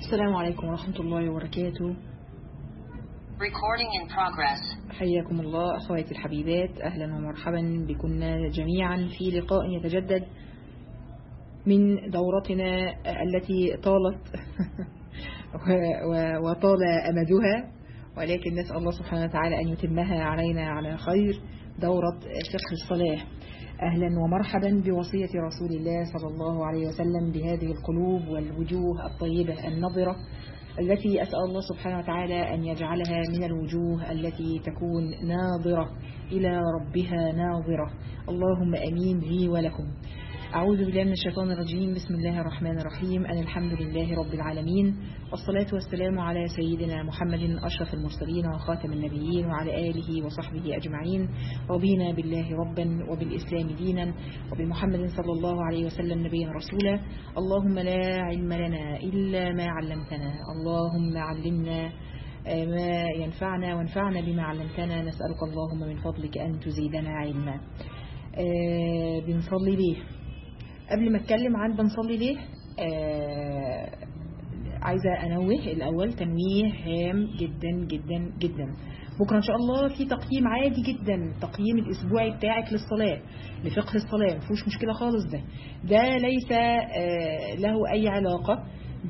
السلام عليكم ورحمة الله وبركاته Recording in progress. حياكم الله أخواتي الحبيبات أهلا ومرحبا بكنا جميعا في لقاء يتجدد من دورتنا التي طالت و- و- وطال أمدها ولكن نسأل الله سبحانه وتعالى أن يتمها علينا على خير دورة فقه الصلاة أهلا ومرحبا بوصية رسول الله صلى الله عليه وسلم بهذه القلوب والوجوه الطيبة النظرة التي أسأل الله سبحانه وتعالى أن يجعلها من الوجوه التي تكون ناظرة إلى ربها ناظرة اللهم أمين لي ولكم أعوذ بالله من الشيطان الرجيم بسم الله الرحمن الرحيم أن الحمد لله رب العالمين والصلاة والسلام على سيدنا محمد أشرف المرسلين وخاتم النبيين وعلى آله وصحبه أجمعين رضينا بالله ربا وبالإسلام دينا وبمحمد صلى الله عليه وسلم نبيا رسولا اللهم لا علم لنا إلا ما علمتنا اللهم علمنا آه، ما ينفعنا وانفعنا بما علمتنا نسألك اللهم من فضلك أن تزيدنا علما آه، بنصلي ليه قبل ما اتكلم عن بنصلي ليه آه عايزة أنوه الأول تنويه هام جدا جدا جدا بكرة إن شاء الله في تقييم عادي جدا تقييم الأسبوعي بتاعك للصلاة لفقه الصلاة مفيهوش مشكلة خالص ده ده ليس آه له أي علاقة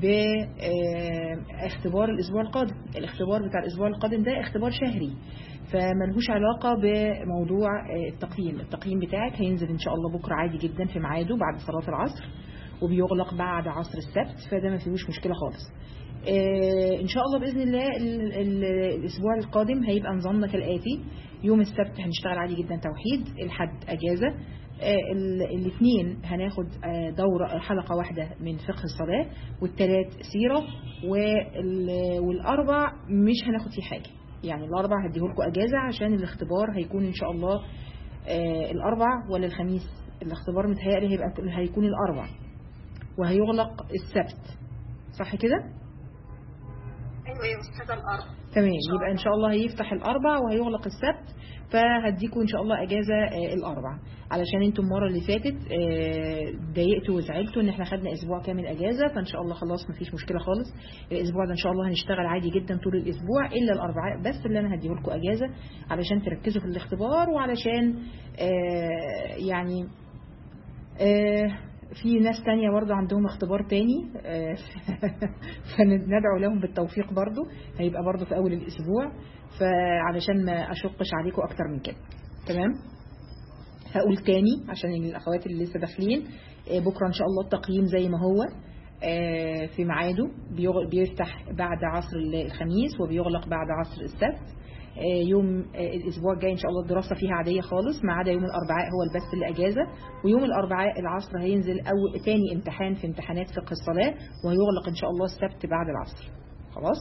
باختبار الأسبوع القادم الاختبار بتاع الأسبوع القادم ده اختبار شهري فملهوش علاقة بموضوع آه، التقييم التقييم بتاعك هينزل إن شاء الله بكرة عادي جدا في ميعاده بعد صلاة العصر وبيغلق بعد عصر السبت فده ما فيهوش مشكلة خالص آه، ان شاء الله باذن الله ال- ال- الاسبوع القادم هيبقى نظامنا كالاتي يوم السبت هنشتغل عادي جدا توحيد الحد اجازه الاثنين هناخد آه، دورة حلقة واحدة من فقه الصلاة والثلاث سيرة وال- والأربع مش هناخد فيه حاجة يعني الأربع هديهولكم أجازة عشان الاختبار هيكون إن شاء الله آه، الأربع ولا الخميس الاختبار متهيألي هيبقى هيكون الأربع وهيغلق السبت صح كده؟ أيوة يا أستاذة الأرض. تمام يبقى ان شاء الله هيفتح الاربع وهيغلق السبت فهديكم ان شاء الله اجازه آه، الاربع علشان انتم المره اللي فاتت آه، اتضايقتوا وزعلتوا ان احنا خدنا اسبوع كامل اجازه فان شاء الله خلاص مفيش مشكله خالص الاسبوع ده ان شاء الله هنشتغل عادي جدا طول الاسبوع الا الاربعاء بس اللي انا هديهولكم اجازه علشان تركزوا في الاختبار وعلشان آه، يعني آه، في ناس تانية برضه عندهم اختبار تاني آه، فندعو لهم بالتوفيق برضه هيبقى برضه في أول الأسبوع فعلشان ما أشقش عليكم أكتر من كده تمام هقول تاني عشان الأخوات اللي لسه داخلين آه، بكرة إن شاء الله التقييم زي ما هو آه، في ميعاده بيغ- بيفتح بعد عصر الخميس وبيغلق بعد عصر السبت آه، يوم آه، الاسبوع الجاي ان شاء الله الدراسه فيها عاديه خالص ما عدا يوم الاربعاء هو البث اللي اجازه ويوم الاربعاء العصر هينزل او تاني امتحان في امتحانات فقه الصلاه وهيغلق ان شاء الله السبت بعد العصر خلاص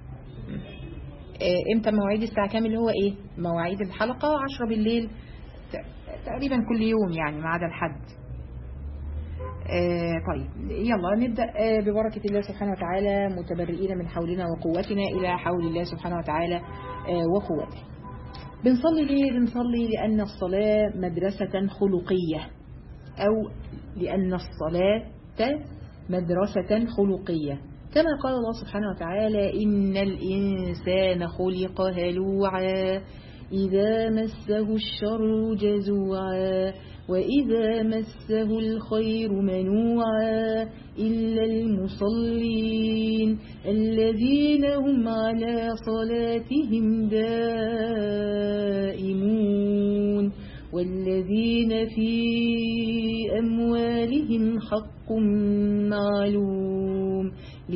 آه، امتى مواعيد الساعه كام اللي هو ايه مواعيد الحلقه 10 بالليل ت- تقريبا كل يوم يعني ما عدا الحد آه طيب يلا نبدأ آه ببركة الله سبحانه وتعالى متبرئين من حولنا وقوتنا إلى حول الله سبحانه وتعالى آه وقوته بنصلي ليه؟ بنصلي لأن الصلاة مدرسة خلقية أو لأن الصلاة مدرسة خلقية كما قال الله سبحانه وتعالى إن الإنسان خلق هلوعا إذا مسه الشر جزوعا وإذا مسه الخير منوعا إلا المصلين الذين هم على صلاتهم دائمون والذين في أموالهم حق معلوم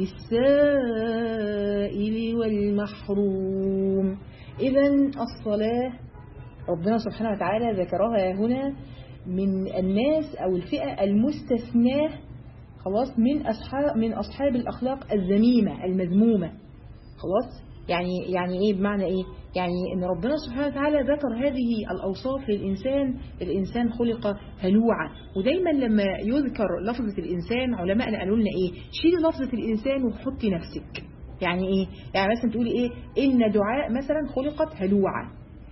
للسائل والمحروم إذا الصلاة ربنا سبحانه وتعالى ذكرها هنا من الناس أو الفئة المستثناة خلاص من أصحاب من أصحاب الأخلاق الذميمة المذمومة خلاص يعني يعني إيه بمعنى إيه يعني إن ربنا سبحانه وتعالى ذكر هذه الأوصاف للإنسان الإنسان خلق هلوعا ودايما لما يذكر لفظة الإنسان علماءنا قالوا لنا إيه شيلي لفظة الإنسان وحطي نفسك يعني إيه يعني مثلا تقولي إيه إن دعاء مثلا خلقت هلوعا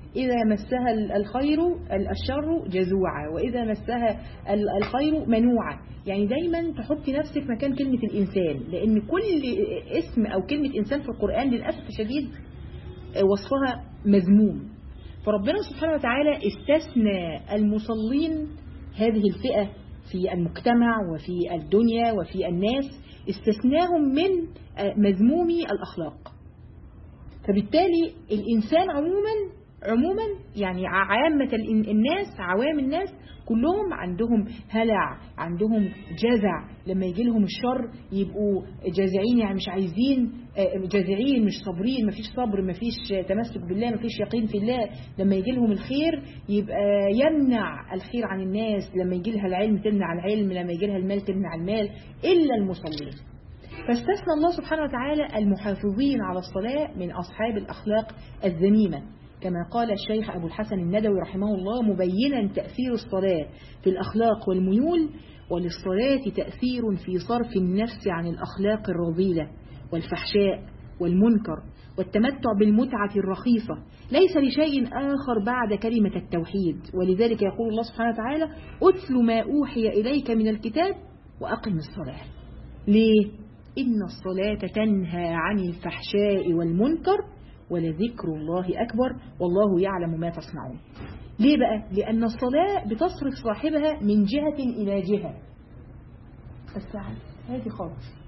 إذا مسها ال- الخير ال- الشر جزوعا وإذا مسها ال- الخير منوعا يعني دايما تحطي نفسك مكان كلمة الإنسان لأن كل اسم أو كلمة إنسان في القرآن للأسف الشديد وصفها مذموم فربنا سبحانه وتعالى استثنى المصلين هذه الفئة في المجتمع وفي الدنيا وفي الناس استثناهم من مذمومي الأخلاق فبالتالي الإنسان عموما عموما يعني عامة الإن- الناس عوام الناس كلهم عندهم هلع عندهم جزع لما يجي لهم الشر يبقوا جازعين يعني مش عايزين آه، جازعين مش صابرين مفيش صبر مفيش تمسك بالله مفيش يقين في الله لما يجي لهم الخير يبقى يمنع الخير عن الناس لما يجي لها العلم تمنع العلم لما يجي لها المال تمنع المال إلا المصلين فاستثنى الله سبحانه وتعالى المحافظين على الصلاة من أصحاب الأخلاق الذميمة كما قال الشيخ أبو الحسن الندوي رحمه الله مبينا تأثير الصلاة في الأخلاق والميول وللصلاة تأثير في صرف النفس عن الأخلاق الرذيلة والفحشاء والمنكر والتمتع بالمتعة الرخيصة ليس لشيء آخر بعد كلمة التوحيد ولذلك يقول الله سبحانه وتعالى أتل ما أوحي إليك من الكتاب وأقم الصلاة ليه؟ إن الصلاة تنهى عن الفحشاء والمنكر ولذكر الله أكبر والله يعلم ما تصنعون ليه بقى؟ لأن الصلاة بتصرف صاحبها من جهة إلى جهة بس هذه خالص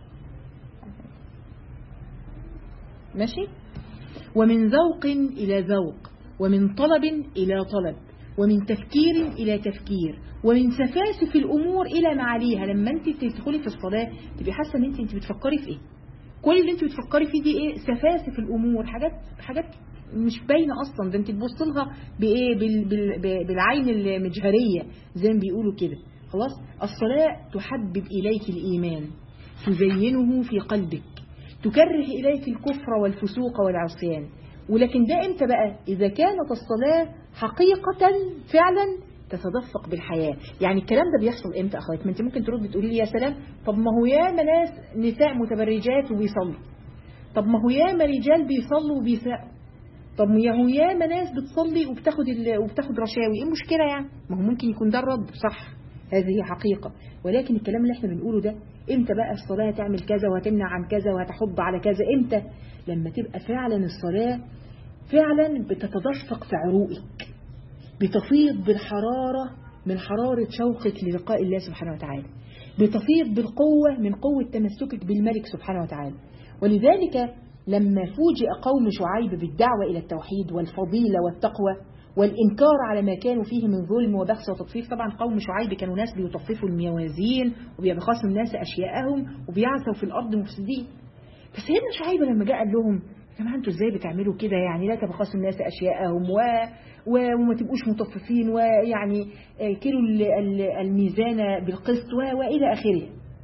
ماشي؟ ومن ذوق إلى ذوق ومن طلب إلى طلب ومن تفكير إلى تفكير ومن سفاسف الأمور إلى معاليها لما أنت تدخلي في الصلاة تبقي حاسة أن أنت, انت بتفكري في إيه كل اللي أنت بتفكري فيه دي إيه سفاسف الأمور حاجات حاجات مش باينة أصلا ده أنت تبص لها بإيه بال بال بالعين المجهرية زي ما بيقولوا كده خلاص الصلاة تحبب إليك الإيمان تزينه في قلبك تكره إليك الكفر والفسوق والعصيان ولكن ده امتى بقى إذا كانت الصلاة حقيقة فعلا تتدفق بالحياة يعني الكلام ده بيحصل امتى أخوات ما انت ممكن ترد تقولي لي يا سلام طب ما هو ياما ناس نساء متبرجات وبيصلوا طب ما هو ياما رجال بيصلوا وبيساءوا طب ما هو ياما ناس بتصلي وبتاخد ال... وبتاخد رشاوي ايه المشكلة يعني ما هو ممكن يكون ده الرد صح هذه حقيقة ولكن الكلام اللي احنا بنقوله ده امتى بقى الصلاة تعمل كذا وهتمنع عن كذا وهتحض على كذا امتى لما تبقى فعلا الصلاة فعلا بتتدفق في عروقك بتفيض بالحرارة من حرارة شوقك للقاء الله سبحانه وتعالى بتفيض بالقوة من قوة تمسكك بالملك سبحانه وتعالى ولذلك لما فوجئ قوم شعيب بالدعوة إلى التوحيد والفضيلة والتقوى والإنكار على ما كانوا فيه من ظلم وبخس وتطفيف طبعا قوم شعيب كانوا ناس بيطففوا الموازين وبيبخسوا الناس أشياءهم وبيعثوا في الأرض مفسدين فسيدنا شعيب لما جاء قال لهم يا جماعه انتوا ازاي بتعملوا كده يعني لا تبخسوا الناس اشياءهم و... و... وما تبقوش مطففين ويعني كيلوا الميزان بالقسط و... والى اخره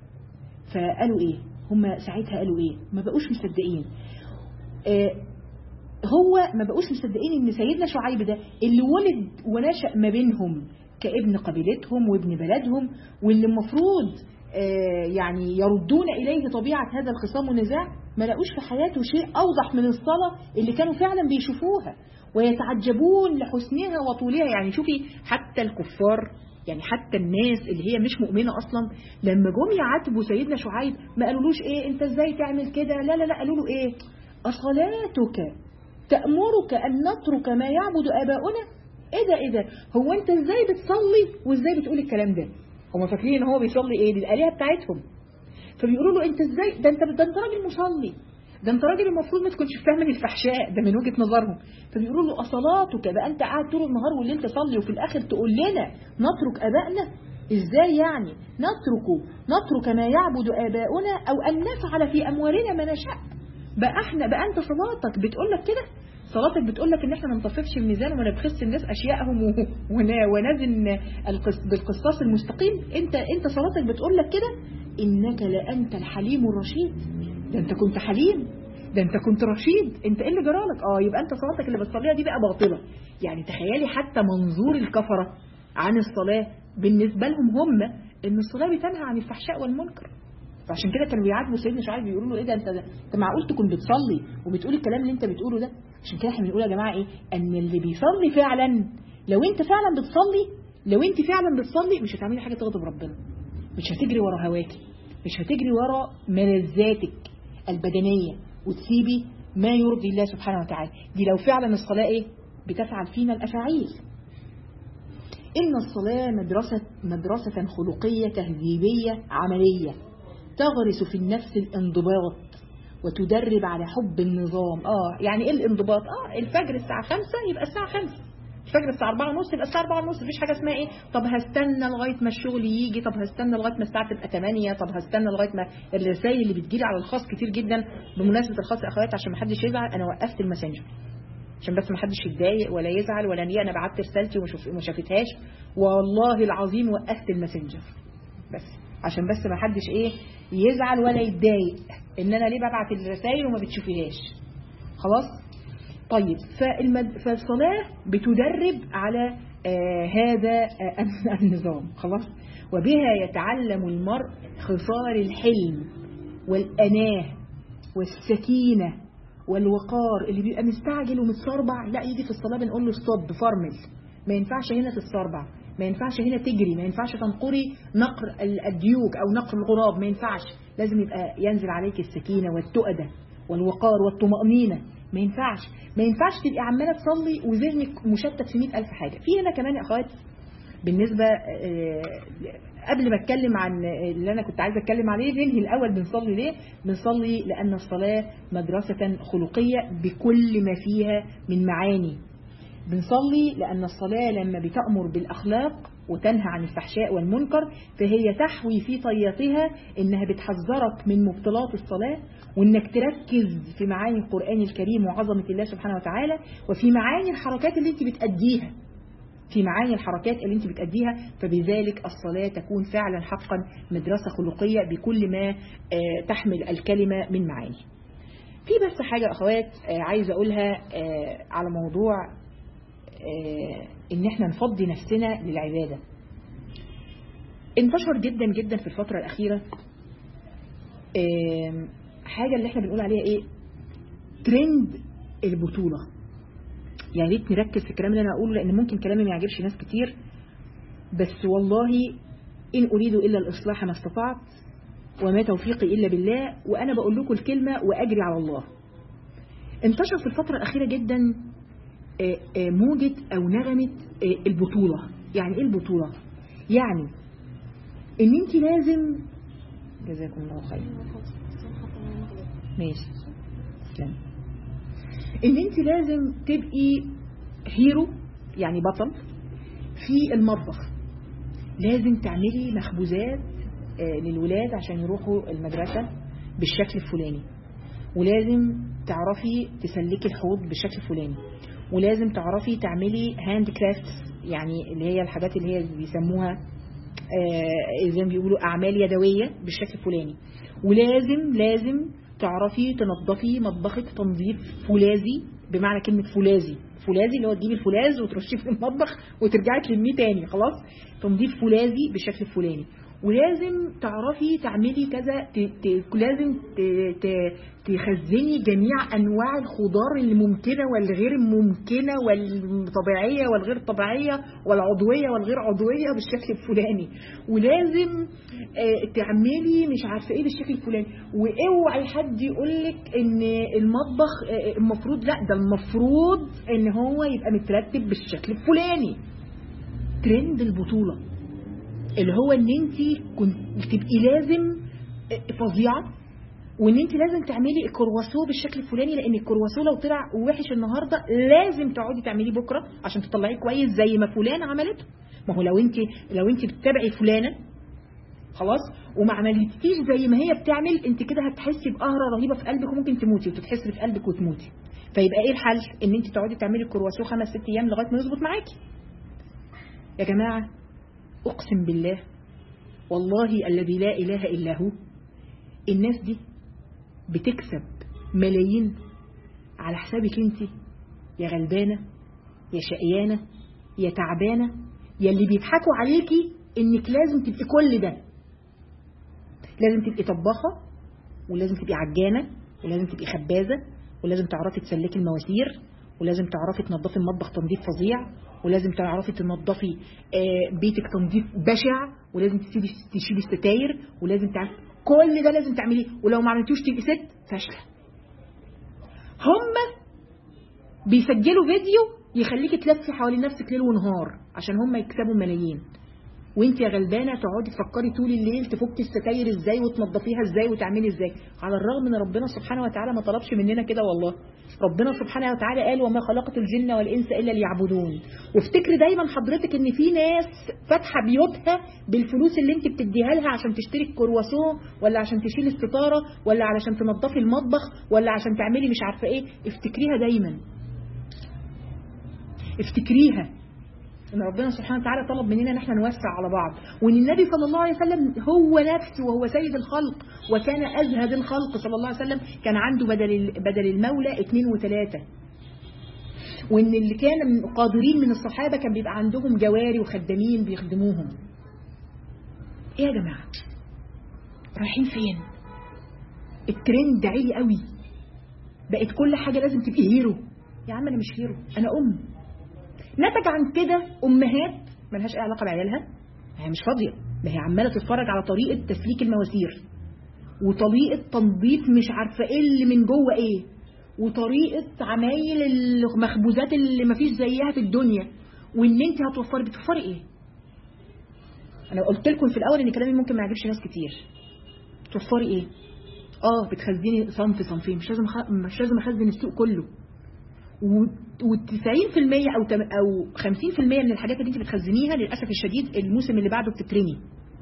فقالوا ايه هم ساعتها قالوا ايه ما بقوش مصدقين آه هو ما بقوش مصدقين ان سيدنا شعيب ده اللي ولد ونشأ ما بينهم كابن قبيلتهم وابن بلدهم واللي المفروض يعني يردون إليه طبيعة هذا الخصام والنزاع ما لقوش في حياته شيء أوضح من الصلاة اللي كانوا فعلا بيشوفوها ويتعجبون لحسنها وطولها يعني شوفي حتى الكفار يعني حتى الناس اللي هي مش مؤمنة أصلا لما جم يعاتبوا سيدنا شعيب ما قالولوش إيه أنت إزاي تعمل كده لا لا لا قالوا له إيه أصلاتك تأمرك أن نترك ما يعبد آباؤنا إيه ده إيه ده هو أنت إزاي بتصلي وإزاي بتقول الكلام ده هم فاكرين ان هو بيصلي ايه للآلهة بتاعتهم فبيقولوا له انت ازاي ده انت ده انت راجل مصلي ده انت راجل المفروض ما تكونش فاهم من الفحشاء ده من وجهة نظرهم فبيقولوا له اصلاتك بقى انت قاعد طول النهار والليل تصلي وفي الاخر تقول لنا نترك ابائنا ازاي يعني نترك نترك ما يعبد اباؤنا او ان نفعل في اموالنا ما نشاء بقى احنا بقى انت صلاتك بتقول لك كده صلاتك بتقول لك ان احنا ما نطففش الميزان وما نبخسش الناس اشيائهم ونزن بالقسطاس المستقيم انت انت صلاتك بتقول لك كده انك لانت الحليم الرشيد ده انت كنت حليم ده انت كنت رشيد انت ايه اللي جرالك اه يبقى انت صلاتك اللي بتصليها دي بقى باطله يعني تخيلي حتى منظور الكفره عن الصلاه بالنسبه لهم هم ان الصلاه بتنهى عن الفحشاء والمنكر فعشان كده كانوا بيعاتبوا سيدنا شعيب بيقولوا له ايه ده انت انت معقول تكون بتصلي وبتقول الكلام اللي انت بتقوله ده عشان كده احنا بنقول يا جماعه ايه ان اللي بيصلي فعلا لو انت فعلا بتصلي لو انت فعلا بتصلي مش هتعملي حاجه تغضب ربنا مش هتجري ورا هواكي مش هتجري ورا ملذاتك البدنيه وتسيبي ما يرضي الله سبحانه وتعالى دي لو فعلا الصلاه ايه بتفعل فينا الافاعيل إن الصلاة مدرسة, مدرسة خلقية تهذيبية عملية تغرس في النفس الانضباط وتدرب على حب النظام آه يعني إيه الانضباط آه الفجر الساعة خمسة يبقى الساعة خمسة الفجر الساعة أربعة ونص يبقى الساعة أربعة ونص مفيش حاجة اسمها إيه طب هستنى لغاية ما الشغل يجي طب هستنى لغاية ما الساعة تبقى 8 طب هستنى لغاية ما الرسائل اللي بتجيلي على الخاص كتير جدا بمناسبة الخاص يا أخوات عشان ما حدش يزعل أنا وقفت الماسنجر عشان بس ما حدش يتضايق ولا يزعل ولا نيه انا بعت رسالتي وما شافتهاش والله العظيم وقفت الماسنجر بس عشان بس ما حدش ايه يزعل ولا يتضايق ان انا ليه ببعت الرسائل وما بتشوفيهاش خلاص طيب فالمد... فالصلاه بتدرب على آه هذا آه النظام خلاص وبها يتعلم المرء خصال الحلم والاناه والسكينه والوقار اللي بيبقى مستعجل ومتصربع لا يجي في الصلاة بنقول له ستوب فرمل ما ينفعش هنا تتصربع ما ينفعش هنا تجري ما ينفعش تنقري نقر الديوك أو نقر الغراب ما ينفعش لازم يبقى ينزل عليك السكينة والتؤدة والوقار والطمأنينة ما ينفعش ما ينفعش تبقي عمالة تصلي وذهنك مشتت في مئة ألف حاجة في هنا كمان يا أخوات بالنسبة قبل ما اتكلم عن اللي انا كنت عايزه اتكلم عليه ننهي الاول بنصلي ليه بنصلي لان الصلاه مدرسه خلقيه بكل ما فيها من معاني بنصلي لان الصلاه لما بتامر بالاخلاق وتنهى عن الفحشاء والمنكر فهي تحوي في طياتها انها بتحذرك من مبطلات الصلاه وانك تركز في معاني القران الكريم وعظمه الله سبحانه وتعالى وفي معاني الحركات اللي انت بتاديها في معاني الحركات اللي انت بتأديها فبذلك الصلاة تكون فعلا حقا مدرسة خلقية بكل ما تحمل الكلمة من معاني في بس حاجة أخوات عايزة أقولها على موضوع إن احنا نفضي نفسنا للعبادة انتشر جدا جدا في الفترة الأخيرة حاجة اللي احنا بنقول عليها ايه ترند البطولة يا يعني ريت نركز في الكلام اللي انا اقوله لان ممكن كلامي ما يعجبش ناس كتير بس والله ان اريد الا الاصلاح ما استطعت وما توفيقي الا بالله وانا بقول لكم الكلمه واجري على الله انتشر في الفتره الاخيره جدا موجه او نغمه البطوله يعني ايه البطوله يعني ان انت لازم جزاكم الله خير ماشي تسلم ان انت لازم تبقي هيرو يعني بطل في المطبخ لازم تعملي مخبوزات للولاد عشان يروحوا المدرسة بالشكل الفلاني ولازم تعرفي تسلكي الحوض بالشكل الفلاني ولازم تعرفي تعملي هاند كرافتس يعني اللي هي الحاجات اللي هي بيسموها زي ما بيقولوا أعمال يدوية بالشكل الفلاني ولازم لازم تعرفي تنظفي مطبخك تنظيف فولاذي بمعنى كلمة فولاذي فولاذي اللي هو تجيبي الفولاذ وترشيه في المطبخ وترجعي تلميه تاني خلاص تنظيف فولاذي بالشكل الفلاني ولازم تعرفي تعملي كذا ت... ت... لازم ت... ت... تخزني جميع انواع الخضار الممكنه والغير ممكنه والطبيعيه والغير طبيعيه والعضويه والغير عضويه بالشكل الفلاني ولازم تعملي مش عارفه ايه بالشكل الفلاني واوعي حد يقول لك ان المطبخ المفروض لا ده المفروض ان هو يبقى مترتب بالشكل الفلاني ترند البطوله اللي هو ان انت كنت تبقي لازم فظيعه وان انت لازم تعملي الكرواسو بالشكل الفلاني لان الكرواسو لو طلع وحش النهارده لازم تقعدي تعمليه بكره عشان تطلعيه كويس زي ما فلان عملته ما هو لو انت لو انت بتتابعي فلانه خلاص وما عملتيش زي ما هي بتعمل انت كده هتحسي بقهره رهيبه في قلبك وممكن تموتي وتتحسي في قلبك وتموتي فيبقى ايه الحل ان انت تقعدي تعملي الكرواسو خمس ست ايام لغايه ما يظبط معاكي يا جماعه اقسم بالله والله الذي لا اله الا هو الناس دي بتكسب ملايين على حسابك انت يا غلبانة يا شقيانة يا تعبانة يا اللي بيضحكوا عليكي انك لازم تبقي كل ده لازم تبقي طباخة ولازم تبقي عجانة ولازم تبقي خبازة ولازم تعرفي تسلكي المواسير ولازم تعرفي تنظفي المطبخ تنظيف فظيع ولازم تعرفي تنظفي آه، بيتك تنظيف بشع ولازم تسيبي تشيلي الستاير ولازم تعرفي كل ده لازم تعمليه ولو ما عملتوش تبقي ست فاشله هم بيسجلوا فيديو يخليكي تلفي حوالين نفسك ليل ونهار عشان هم يكسبوا ملايين وانت يا غلبانه تقعدي تفكري طول الليل تفكي الستاير ازاي وتنظفيها ازاي وتعملي ازاي على الرغم ان ربنا سبحانه وتعالى ما طلبش مننا كده والله ربنا سبحانه وتعالى قال وما خلقت الجن والانس الا ليعبدون وافتكري دايما حضرتك ان في ناس فاتحه بيوتها بالفلوس اللي انت بتديها لها عشان تشتري الكرواسون ولا عشان تشيل الستاره ولا علشان تنظفي المطبخ ولا عشان تعملي مش عارفه ايه افتكريها دايما افتكريها ان ربنا سبحانه وتعالى طلب مننا ان احنا نوسع على بعض وان النبي صلى الله عليه وسلم هو نفسه وهو سيد الخلق وكان ازهد الخلق صلى الله عليه وسلم كان عنده بدل بدل المولى اثنين وثلاثه وان اللي كان من قادرين من الصحابه كان بيبقى عندهم جواري وخدامين بيخدموهم ايه يا جماعه رايحين فين الترند عالي قوي بقت كل حاجه لازم تبقي هيرو يا عم انا مش هيرو انا ام نتج عن كده امهات ملهاش اي علاقه بعيالها هي مش فاضيه ده هي عماله تتفرج على طريقه تسليك المواسير وطريقه تنظيف مش عارفه ايه اللي من جوه ايه وطريقه عمايل المخبوزات اللي مفيش زيها في الدنيا وان انت هتوفري بتوفري ايه انا قلت لكم في الاول ان كلامي ممكن ما يعجبش ناس كتير توفري ايه اه بتخزني صنف صنفين مش لازم أخ... مش لازم اخزن السوق كله و90% او تم- او 50% من الحاجات اللي انت بتخزنيها للاسف الشديد الموسم اللي بعده بتترمي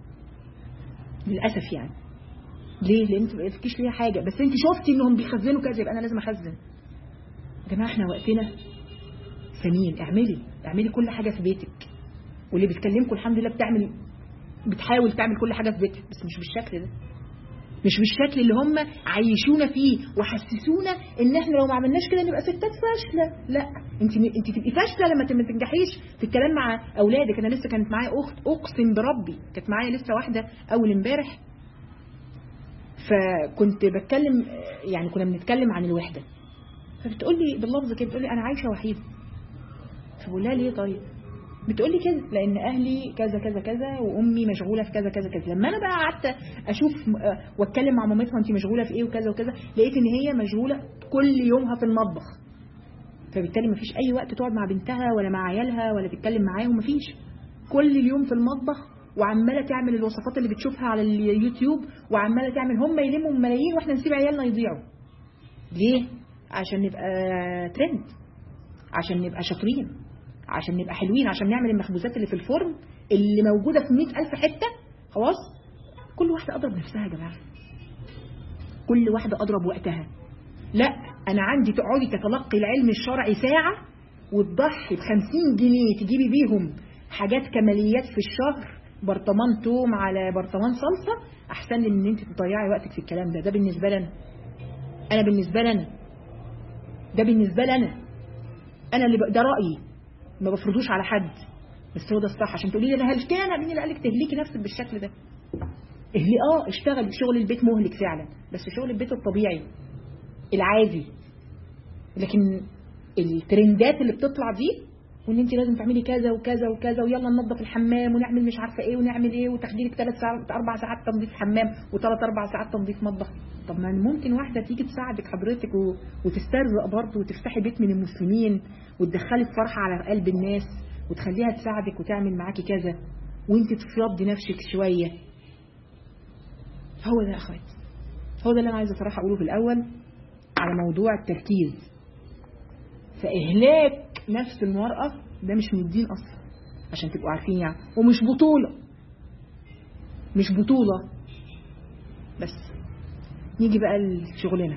للاسف يعني ليه لان انت ما فيكيش ليها حاجه بس انت شفتي انهم بيخزنوا كذا يبقى انا لازم اخزن يا جماعه احنا وقتنا ثمين اعملي اعملي كل حاجه في بيتك واللي بتكلمكم الحمد لله بتعمل بتحاول تعمل كل حاجه في بيتك بس مش بالشكل ده مش بالشكل اللي هم عيشونا فيه وحسسونا ان احنا لو ما عملناش كده نبقى ستات فاشله لا انت انت تبقي فاشله لما ما تنجحيش في الكلام مع اولادك انا لسه كانت معايا اخت اقسم بربي كانت معايا لسه واحده اول امبارح فكنت بتكلم يعني كنا بنتكلم عن الوحده فبتقول لي باللفظ كده بتقول لي انا عايشه وحيده فبقول لها ليه طيب بتقول لي كده لان اهلي كذا كذا كذا وامي مشغوله في كذا كذا كذا لما انا بقى قعدت اشوف م- آه، واتكلم مع مامتها انت مشغوله في ايه وكذا وكذا لقيت ان هي مشغوله كل يومها في المطبخ فبالتالي مفيش اي وقت تقعد مع بنتها ولا مع عيالها ولا تتكلم معاهم مفيش كل اليوم في المطبخ وعماله تعمل الوصفات اللي بتشوفها على اليوتيوب وعماله تعمل هم يلموا ملايين واحنا نسيب عيالنا يضيعوا ليه عشان نبقى ترند عشان نبقى شاطرين عشان نبقى حلوين عشان نعمل المخبوزات اللي في الفرن اللي موجودة في مئة ألف حتة خلاص كل واحدة أضرب نفسها يا جماعة كل واحدة أضرب وقتها لا أنا عندي تقعدي تتلقي العلم الشرعي ساعة وتضحي بخمسين جنيه تجيبي بيهم حاجات كماليات في الشهر برطمان توم على برطمان صلصة أحسن من إن أنت تضيعي وقتك في الكلام ده ده بالنسبة لنا أنا بالنسبة لنا ده بالنسبة لنا أنا اللي ب... ده رأيي ما بفرضوش على حد بس هو ده الصح عشان تقولي لي انا هلكان مين اللي قالك تهلكي نفسك بالشكل ده اهلي اه اشتغل شغل البيت مهلك فعلا بس شغل البيت الطبيعي العادي لكن الترندات اللي بتطلع دي وان انت لازم تعملي كذا وكذا وكذا ويلا ننظف الحمام ونعمل مش عارفه ايه ونعمل ايه وتخدير ثلاث ساعات اربع ساعات تنظيف حمام وثلاث اربع ساعات تنظيف مطبخ طب ما ممكن واحده تيجي تساعدك حضرتك و... وتسترزق برضه وتفتحي بيت من المسلمين وتدخلي الفرحه على قلب الناس وتخليها تساعدك وتعمل معاكي كذا وانت تفضي نفسك شويه هو ده يا اخوات هو ده اللي انا عايزه صراحه اقوله في الاول على موضوع التركيز فإهلاك نفس المرأة ده مش من الدين أصلا عشان تبقوا عارفين يعني ومش بطولة مش بطولة بس نيجي بقى لشغلنا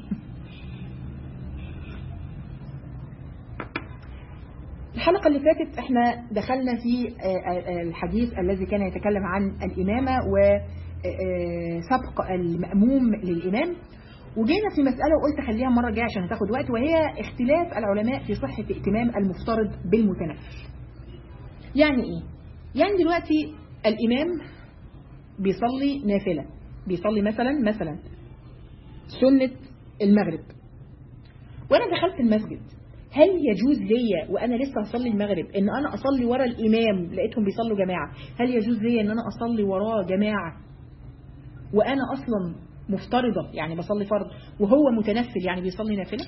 الحلقة اللي فاتت احنا دخلنا في الحديث الذي كان يتكلم عن الإمامة وسبق المأموم للإمام وجينا في مسألة وقلت خليها مرة جاية عشان هتاخد وقت وهي اختلاف العلماء في صحة ائتمام المفترض بالمتنفل يعني ايه؟ يعني دلوقتي الإمام بيصلي نافلة بيصلي مثلا مثلا سنة المغرب وأنا دخلت المسجد هل يجوز ليا وانا لسه هصلي المغرب ان انا اصلي ورا الامام لقيتهم بيصلوا جماعه هل يجوز ليا ان انا اصلي وراه جماعه وانا اصلا مفترضه يعني بصلي فرض وهو متنفل يعني بيصلي نافله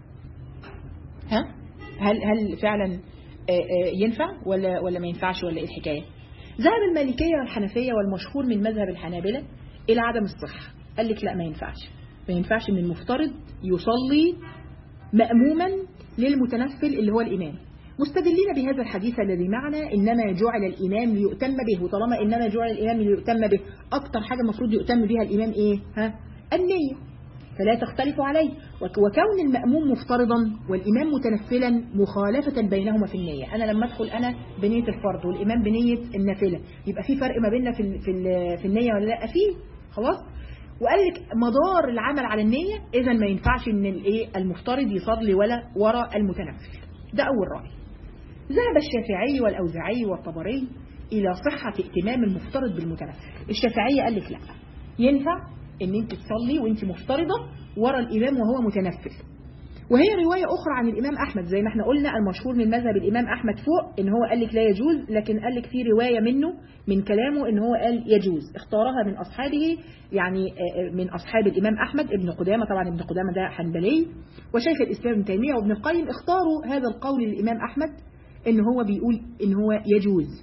ها هل هل فعلا آه، آه، ينفع ولا ولا ما ينفعش ولا ايه الحكايه ذهب المالكيه والحنفيه والمشهور من مذهب الحنابلة الى عدم الصحه قال لك لا ما ينفعش ما ينفعش ان المفترض يصلي مأموما للمتنفل اللي هو الإمام مستدلين بهذا الحديث الذي معنا إنما جعل الإمام ليؤتم به وطالما إنما جعل الإمام ليؤتم به أكتر حاجة المفروض يؤتم بها الإمام إيه ها النية فلا تختلف عليه وك- وكون المأموم مفترضا والإمام متنفلا مخالفة بينهما في النية أنا لما أدخل أنا بنية الفرض والإمام بنية النافلة يبقى في فرق ما بيننا في, ال- في, ال- في النية ولا لا فيه خلاص وقال لك مدار العمل على النية إذا ما ينفعش إن الإيه المفترض يصلي ولا وراء المتنفل ده أول رأي ذهب الشافعي والأوزاعي والطبري إلى صحة ائتمام المفترض بالمتنفل الشافعية قال لك لا ينفع إن أنت تصلي وأنت مفترضة ورا الإمام وهو متنفل وهي رواية أخرى عن الإمام أحمد زي ما احنا قلنا المشهور من مذهب الإمام أحمد فوق إن هو قال لك لا يجوز لكن قال لك في رواية منه من كلامه إن هو قال يجوز اختارها من أصحابه يعني آه، آه، من أصحاب الإمام أحمد ابن قدامة طبعا ابن قدامة ده حنبلي وشيخ الإسلام ابن تيمية وابن القيم اختاروا هذا القول للإمام أحمد إن هو بيقول إن هو يجوز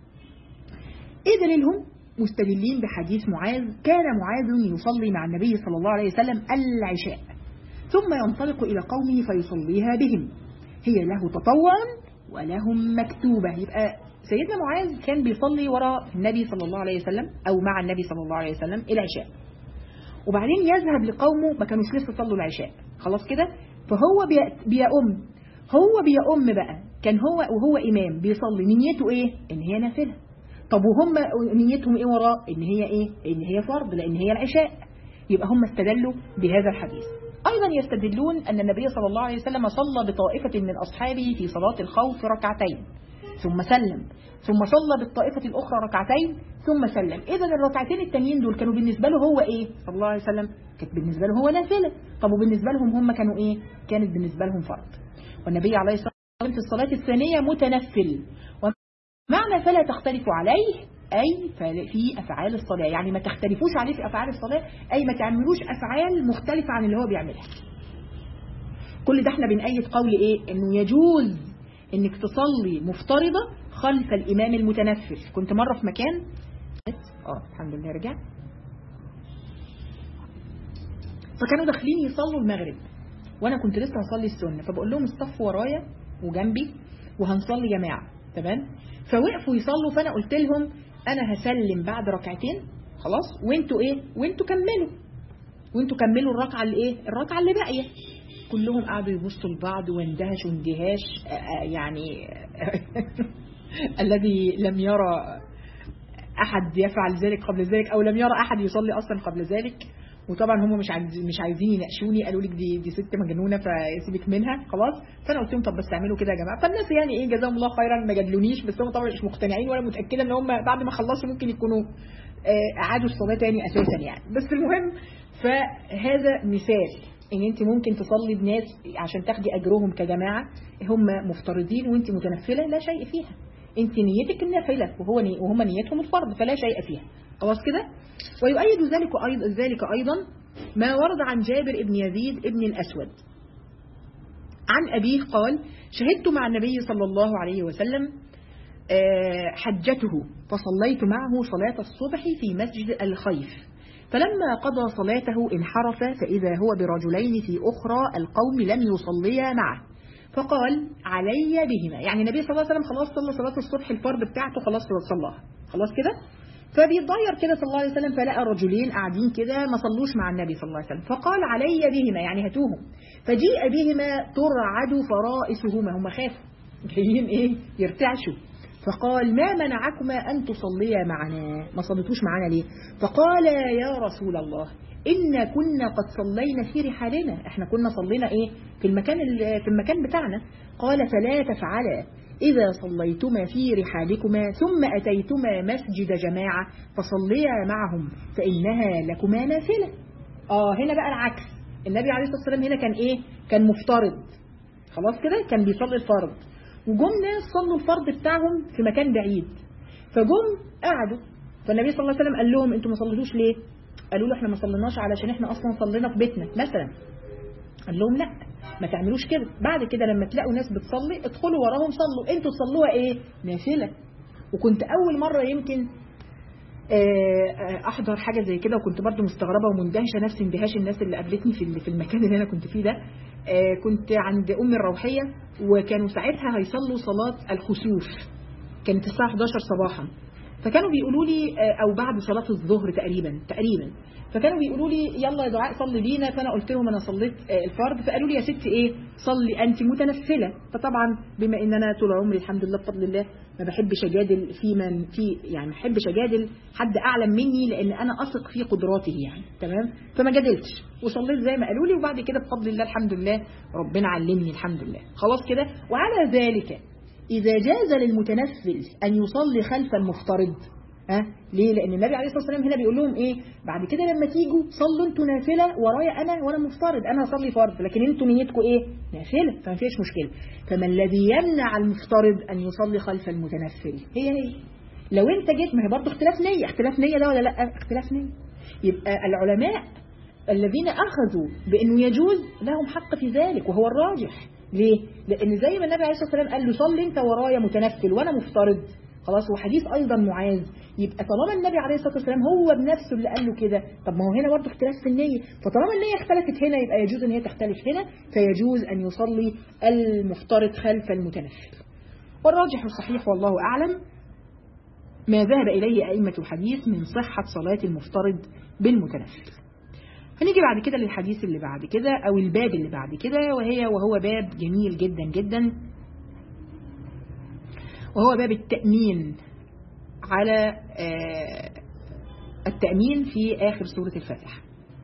إيه دليلهم؟ مستدلين بحديث معاذ كان معاذ يصلي مع النبي صلى الله عليه وسلم العشاء ثم ينطلق إلى قومه فيصليها بهم هي له تطوعا ولهم مكتوبة يبقى سيدنا معاذ كان بيصلي وراء النبي صلى الله عليه وسلم أو مع النبي صلى الله عليه وسلم العشاء وبعدين يذهب لقومه ما كانوش لسه صلوا العشاء خلاص كده فهو بي- بيأم هو بيأم بقى كان هو وهو إمام بيصلي نيته إيه إن هي نافلة طب وهم نيتهم إيه وراه إن هي إيه إن هي فرض لأن هي العشاء يبقى هم استدلوا بهذا الحديث أيضا يستدلون أن النبي صلى الله عليه وسلم صلى بطائفة من أصحابه في صلاة الخوف ركعتين ثم سلم ثم صلى بالطائفة الأخرى ركعتين ثم سلم إذا الركعتين التانيين دول كانوا بالنسبة له هو إيه صلى الله عليه وسلم كانت بالنسبة له هو نافلة طب وبالنسبة لهم هم كانوا إيه كانت بالنسبة لهم فرض والنبي عليه الصلاة والسلام في الصلاة الثانية متنفل معنى فلا تختلفوا عليه أي فل- في أفعال الصلاة يعني ما تختلفوش عليه في أفعال الصلاة أي ما تعملوش أفعال مختلفة عن اللي هو بيعملها كل ده احنا بنأيد قول ايه انه يجوز انك تصلي مفترضة خلف الامام المتنفل كنت مرة في مكان اه الحمد لله رجع فكانوا داخلين يصلوا المغرب وانا كنت لسه هصلي السنة فبقول لهم الصف ورايا وجنبي وهنصلي جماعة تمام فوقفوا يصلوا فانا قلت لهم انا هسلم بعد ركعتين خلاص وانتوا ايه وانتوا كملوا وانتوا كملوا الركعة اللي ايه الركعة اللي باقية كلهم قعدوا يبصوا لبعض واندهشوا اندهاش آه، آه، يعني الذي لم يرى احد يفعل ذلك قبل ذلك او لم يرى احد يصلي اصلا قبل ذلك وطبعا هم مش عايز مش عايزين يناقشوني قالوا لك دي دي ست مجنونه فسيبك منها خلاص فانا قلت لهم طب بس اعملوا كده يا جماعه فالناس يعني ايه جزاهم الله خيرا ما جادلونيش بس هم طبعا مش مقتنعين ولا متاكده ان هم بعد ما خلصوا ممكن يكونوا آه، اعادوا الصلاه تاني اساسا يعني بس المهم فهذا مثال ان انت ممكن تصلي بناس عشان تاخدي اجرهم كجماعه هم مفترضين وانت متنفله لا شيء فيها انت نيتك النافله وهو ني وهم نيتهم الفرض فلا شيء فيها خلاص كده ويؤيد ذلك ايضا ذلك ايضا ما ورد عن جابر ابن يزيد ابن الاسود عن ابيه قال شهدت مع النبي صلى الله عليه وسلم آه، حجته فصليت معه صلاة الصبح في مسجد الخيف فلما قضى صلاته انحرف فإذا هو برجلين في أخرى القوم لم يصليا معه فقال علي بهما يعني النبي صلى الله عليه وسلم خلاص صلى صلاة الصبح الفرض بتاعته خلاص صلاها خلاص كده فبيتضير كده صلى الله عليه وسلم فلقى رجلين قاعدين كده ما صلوش مع النبي صلى الله عليه وسلم فقال علي بهما يعني هاتوهم فجيء بهما ترعد فرائسهما هم خافوا جايين ايه يرتعشوا فقال ما منعكما أن تصليا معنا ما صليتوش معنا ليه فقال يا رسول الله إن كنا قد صلينا في رحالنا احنا كنا صلينا ايه في المكان ال- في المكان بتاعنا قال فلا تفعلا إذا صليتما في رحالكما ثم أتيتما مسجد جماعة فصليا معهم فإنها لكما نافلة آه هنا بقى العكس النبي عليه الصلاة والسلام هنا كان إيه كان مفترض خلاص كده كان بيصلي الفرض وجم ناس صلوا الفرض بتاعهم في مكان بعيد فجم قعدوا فالنبي صلى الله عليه وسلم قال لهم انتوا ما صليتوش ليه قالوا له احنا ما صليناش علشان احنا اصلا صلينا في بيتنا مثلا قال لهم لا ما تعملوش كده بعد كده لما تلاقوا ناس بتصلي ادخلوا وراهم صلوا انتوا تصلوها ايه نافله وكنت اول مره يمكن احضر حاجه زي كده وكنت برضو مستغربه ومندهشه نفس اندهاش الناس اللي قابلتني في في المكان اللي انا كنت فيه ده كنت عند ام الروحيه وكانوا ساعتها هيصلوا صلاه الخسوف كانت الساعه 11 صباحا فكانوا بيقولوا لي او بعد صلاه الظهر تقريبا تقريبا فكانوا بيقولوا لي يلا يا دعاء صلي بينا فانا قلت لهم انا صليت الفرض فقالوا لي يا ستي ايه صلي انت متنفله فطبعا بما ان انا طول عمري الحمد لله بفضل الله ما بحبش اجادل في من في يعني ما بحبش اجادل حد اعلم مني لان انا اثق في قدراته يعني تمام فما جادلتش وصليت زي ما قالوا لي وبعد كده بفضل الله الحمد لله ربنا علمني الحمد لله خلاص كده وعلى ذلك اذا جاز للمتنفل ان يصلي خلف المفترض ها أه؟ ليه لان النبي عليه الصلاه والسلام هنا بيقول لهم ايه بعد كده لما تيجوا صلوا انتوا نافله ورايا انا وانا مفترض انا هصلي فرض لكن انتوا نيتكم ايه نافله فما فيش مشكله فما الذي يمنع المفترض ان يصلي خلف المتنفل هي هي لو انت جيت ما هي برضه اختلاف نيه اختلاف نيه ده ولا لا اختلاف نيه يبقى العلماء الذين اخذوا بانه يجوز لهم حق في ذلك وهو الراجح ليه لان زي ما النبي عليه الصلاه والسلام قال له صلي انت ورايا متنفل وانا مفترض خلاص وحديث ايضا معاذ يبقى طالما النبي عليه الصلاه والسلام هو بنفسه اللي قال له كده طب ما هو هنا برضه اختلاف في النيه فطالما النيه اختلفت هنا يبقى يجوز ان هي تختلف هنا فيجوز ان يصلي المفترض خلف المتنفل والراجح الصحيح والله اعلم ما ذهب اليه ائمه الحديث من صحه صلاه المفترض بالمتنفل هنيجي بعد كده للحديث اللي بعد كده او الباب اللي بعد كده وهي وهو باب جميل جدا جدا وهو باب التأمين على التأمين في آخر سورة الفاتحة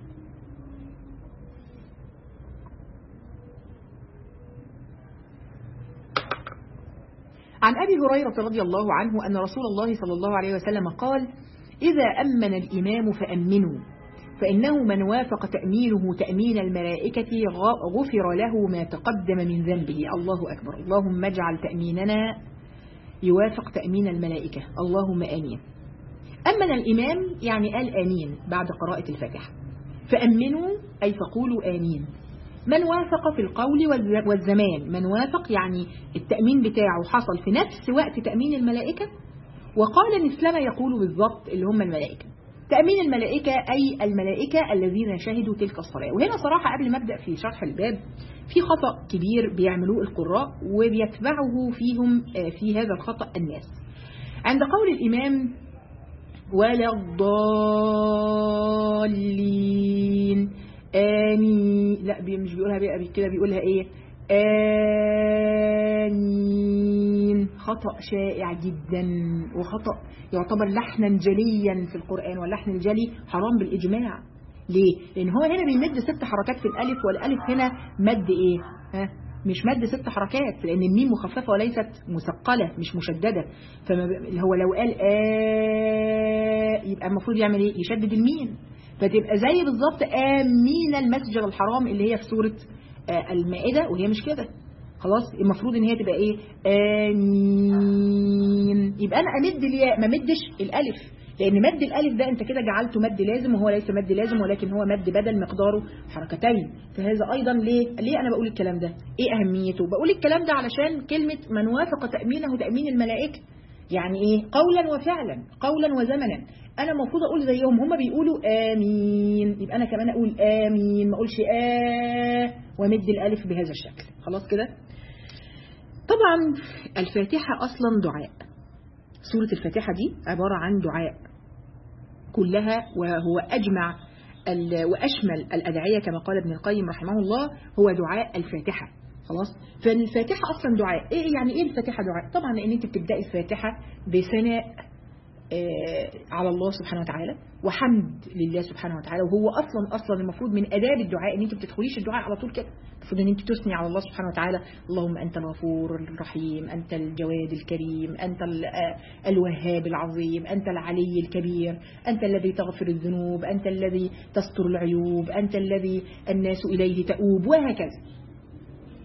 عن أبي هريرة رضي الله عنه أن رسول الله صلى الله عليه وسلم قال إذا أمن الإمام فأمنوا فإنه من وافق تأمينه تأمين الملائكة غفر له ما تقدم من ذنبه الله أكبر اللهم اجعل تأميننا يوافق تأمين الملائكة اللهم آمين أمن الإمام يعني قال آمين بعد قراءة الفاتحة فأمنوا أي فقولوا آمين من وافق في القول والزمان من وافق يعني التأمين بتاعه حصل في نفس وقت تأمين الملائكة وقال مثل ما يقول بالضبط اللي هم الملائكة تأمين الملائكة أي الملائكة الذين شهدوا تلك الصلاة وهنا صراحة قبل ما أبدأ في شرح الباب في خطأ كبير بيعملوه القراء وبيتبعه فيهم في هذا الخطأ الناس عند قول الإمام ولا الضالين آمين لا مش بيقولها بقى كده بيقولها إيه آمين خطأ شائع جدا وخطأ يعتبر لحنا جليا في القرآن واللحن الجلي حرام بالإجماع ليه؟ لأن هو هنا بيمد ست حركات في الألف والألف هنا مد إيه؟ ها؟ مش مد ست حركات لأن الميم مخففة وليست مثقلة مش مشددة فهو لو قال آه يبقى المفروض يعمل إيه؟ يشدد الميم فتبقى زي بالظبط آمين المسجد الحرام اللي هي في سورة آه المائدة وهي مش كده خلاص المفروض ان هي تبقى ايه امين يبقى انا امد الياء ما مدش الالف لان مد الالف ده انت كده جعلته مد لازم وهو ليس مد لازم ولكن هو مد بدل مقداره حركتين فهذا ايضا ليه ليه انا بقول الكلام ده ايه اهميته بقول الكلام ده علشان كلمه من وافق تامينه تامين الملائكه يعني ايه قولا وفعلا قولا وزمنا انا المفروض اقول زيهم هم بيقولوا امين يبقى انا كمان اقول امين ما اقولش اه وامد الالف بهذا الشكل خلاص كده طبعا الفاتحه اصلا دعاء سوره الفاتحه دي عباره عن دعاء كلها وهو اجمع واشمل الادعيه كما قال ابن القيم رحمه الله هو دعاء الفاتحه خلاص فالفاتحه اصلا دعاء ايه يعني ايه الفاتحه دعاء طبعا لان انت بتبداي الفاتحه بثناء آه على الله سبحانه وتعالى وحمد لله سبحانه وتعالى وهو اصلا اصلا المفروض من اداب الدعاء ان انت ما بتدخليش الدعاء على طول كده المفروض ان انت تثني على الله سبحانه وتعالى اللهم انت الغفور الرحيم انت الجواد الكريم انت الوهاب العظيم انت العلي الكبير انت الذي تغفر الذنوب انت الذي تستر العيوب انت الذي الناس اليه تؤوب وهكذا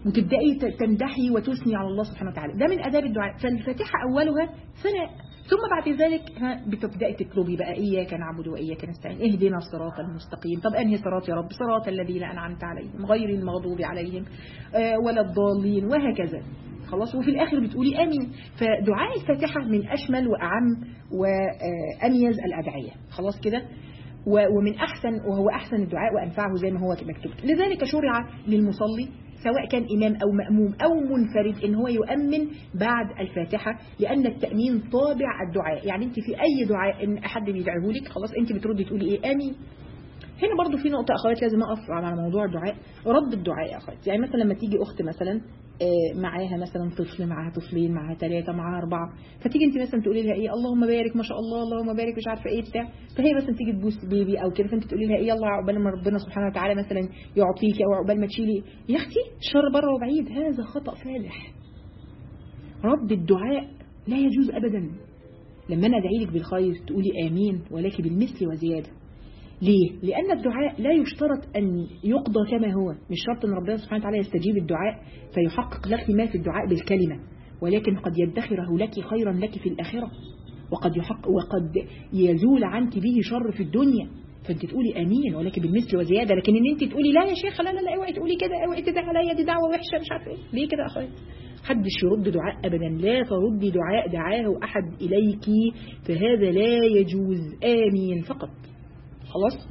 وتبدأي تمدحي وتثني على الله سبحانه وتعالى ده من أداب الدعاء فالفاتحة أولها ثناء ثم بعد ذلك ها بتبدأي تطلبي بقى إياك نعبد وإياك نستعين اهدنا الصراط المستقيم طب أنهي صراط يا رب صراط الذين أنعمت عليهم غير المغضوب عليهم آه ولا الضالين وهكذا خلاص وفي الآخر بتقولي آمين فدعاء الفاتحة من أشمل وأعم وأميز الأدعية خلاص كده ومن أحسن وهو أحسن الدعاء وأنفعه زي ما هو مكتوب لذلك شرع للمصلي سواء كان إمام أو مأموم أو منفرد إن هو يؤمن بعد الفاتحة لأن التأمين طابع الدعاء يعني أنت في أي دعاء إن أحد بيدعيه لك خلاص أنت بتردي تقولي إيه آمين هنا برضو في نقطة أخوات لازم أقف على موضوع الدعاء رد الدعاء يا أخوات يعني مثلا لما تيجي أخت مثلا معاها مثلا طفل معاها طفلين معاها ثلاثة معاها أربعة فتيجي أنت مثلا تقولي لها إيه اللهم بارك ما شاء الله اللهم بارك مش عارفة إيه بتاع فهي مثلا تيجي تبوس بيبي أو كده فأنت تقولي لها إيه يلا عقبال ما ربنا سبحانه وتعالى مثلا يعطيك أو عقبال ما تشيلي يا أختي الشر بره وبعيد هذا خطأ فادح رد الدعاء لا يجوز أبدا لما أنا أدعي لك بالخير تقولي آمين ولكن بالمثل وزيادة ليه؟ لأن الدعاء لا يشترط أن يقضى كما هو مش شرط أن ربنا سبحانه وتعالى يستجيب الدعاء فيحقق لك ما في الدعاء بالكلمة ولكن قد يدخره لك خيرا لك في الآخرة وقد يحق وقد يزول عنك به شر في الدنيا فانت تقولي امين ولكن بالمثل وزياده لكن ان انت تقولي لا يا شيخ لا لا لا اوعي تقولي كده اوعي تدعي عليا دي دعوه وحشه مش عارفه ايه ليه كده يا اخويا حدش يرد دعاء ابدا لا تردي دعاء دعاه احد اليك فهذا لا يجوز امين فقط خلاص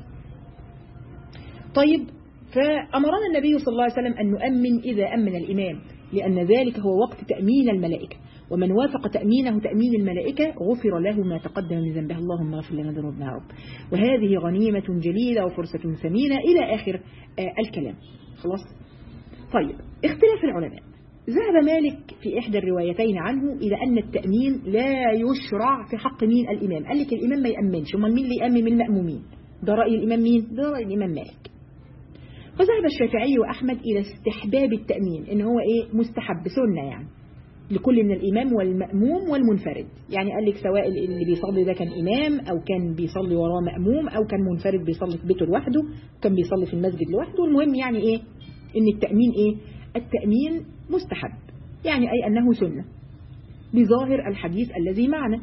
طيب فأمرنا النبي صلى الله عليه وسلم أن نؤمن إذا أمن الإمام لأن ذلك هو وقت تأمين الملائكة ومن وافق تأمينه تأمين الملائكة غفر له ما تقدم من ذنبه اللهم اغفر لنا ذنوبنا يا رب وهذه غنيمة جليلة وفرصة ثمينة إلى آخر آه الكلام خلاص طيب اختلاف العلماء ذهب مالك في إحدى الروايتين عنه إلى أن التأمين لا يشرع في حق مين الإمام قال لك الإمام ما يأمنش امال مين اللي يأمن من المأمومين ده رأي الإمام مين ده رأي الإمام مالك وذهب الشافعي وأحمد إلى استحباب التأمين إن هو إيه مستحب سنة يعني لكل من الإمام والمأموم والمنفرد يعني قال لك سواء اللي بيصلي ده كان إمام أو كان بيصلي وراه مأموم أو كان منفرد بيصلي في بيته لوحده كان بيصلي في المسجد لوحده المهم يعني إيه إن التأمين إيه التأمين مستحب يعني أي أنه سنة بظاهر الحديث الذي معنا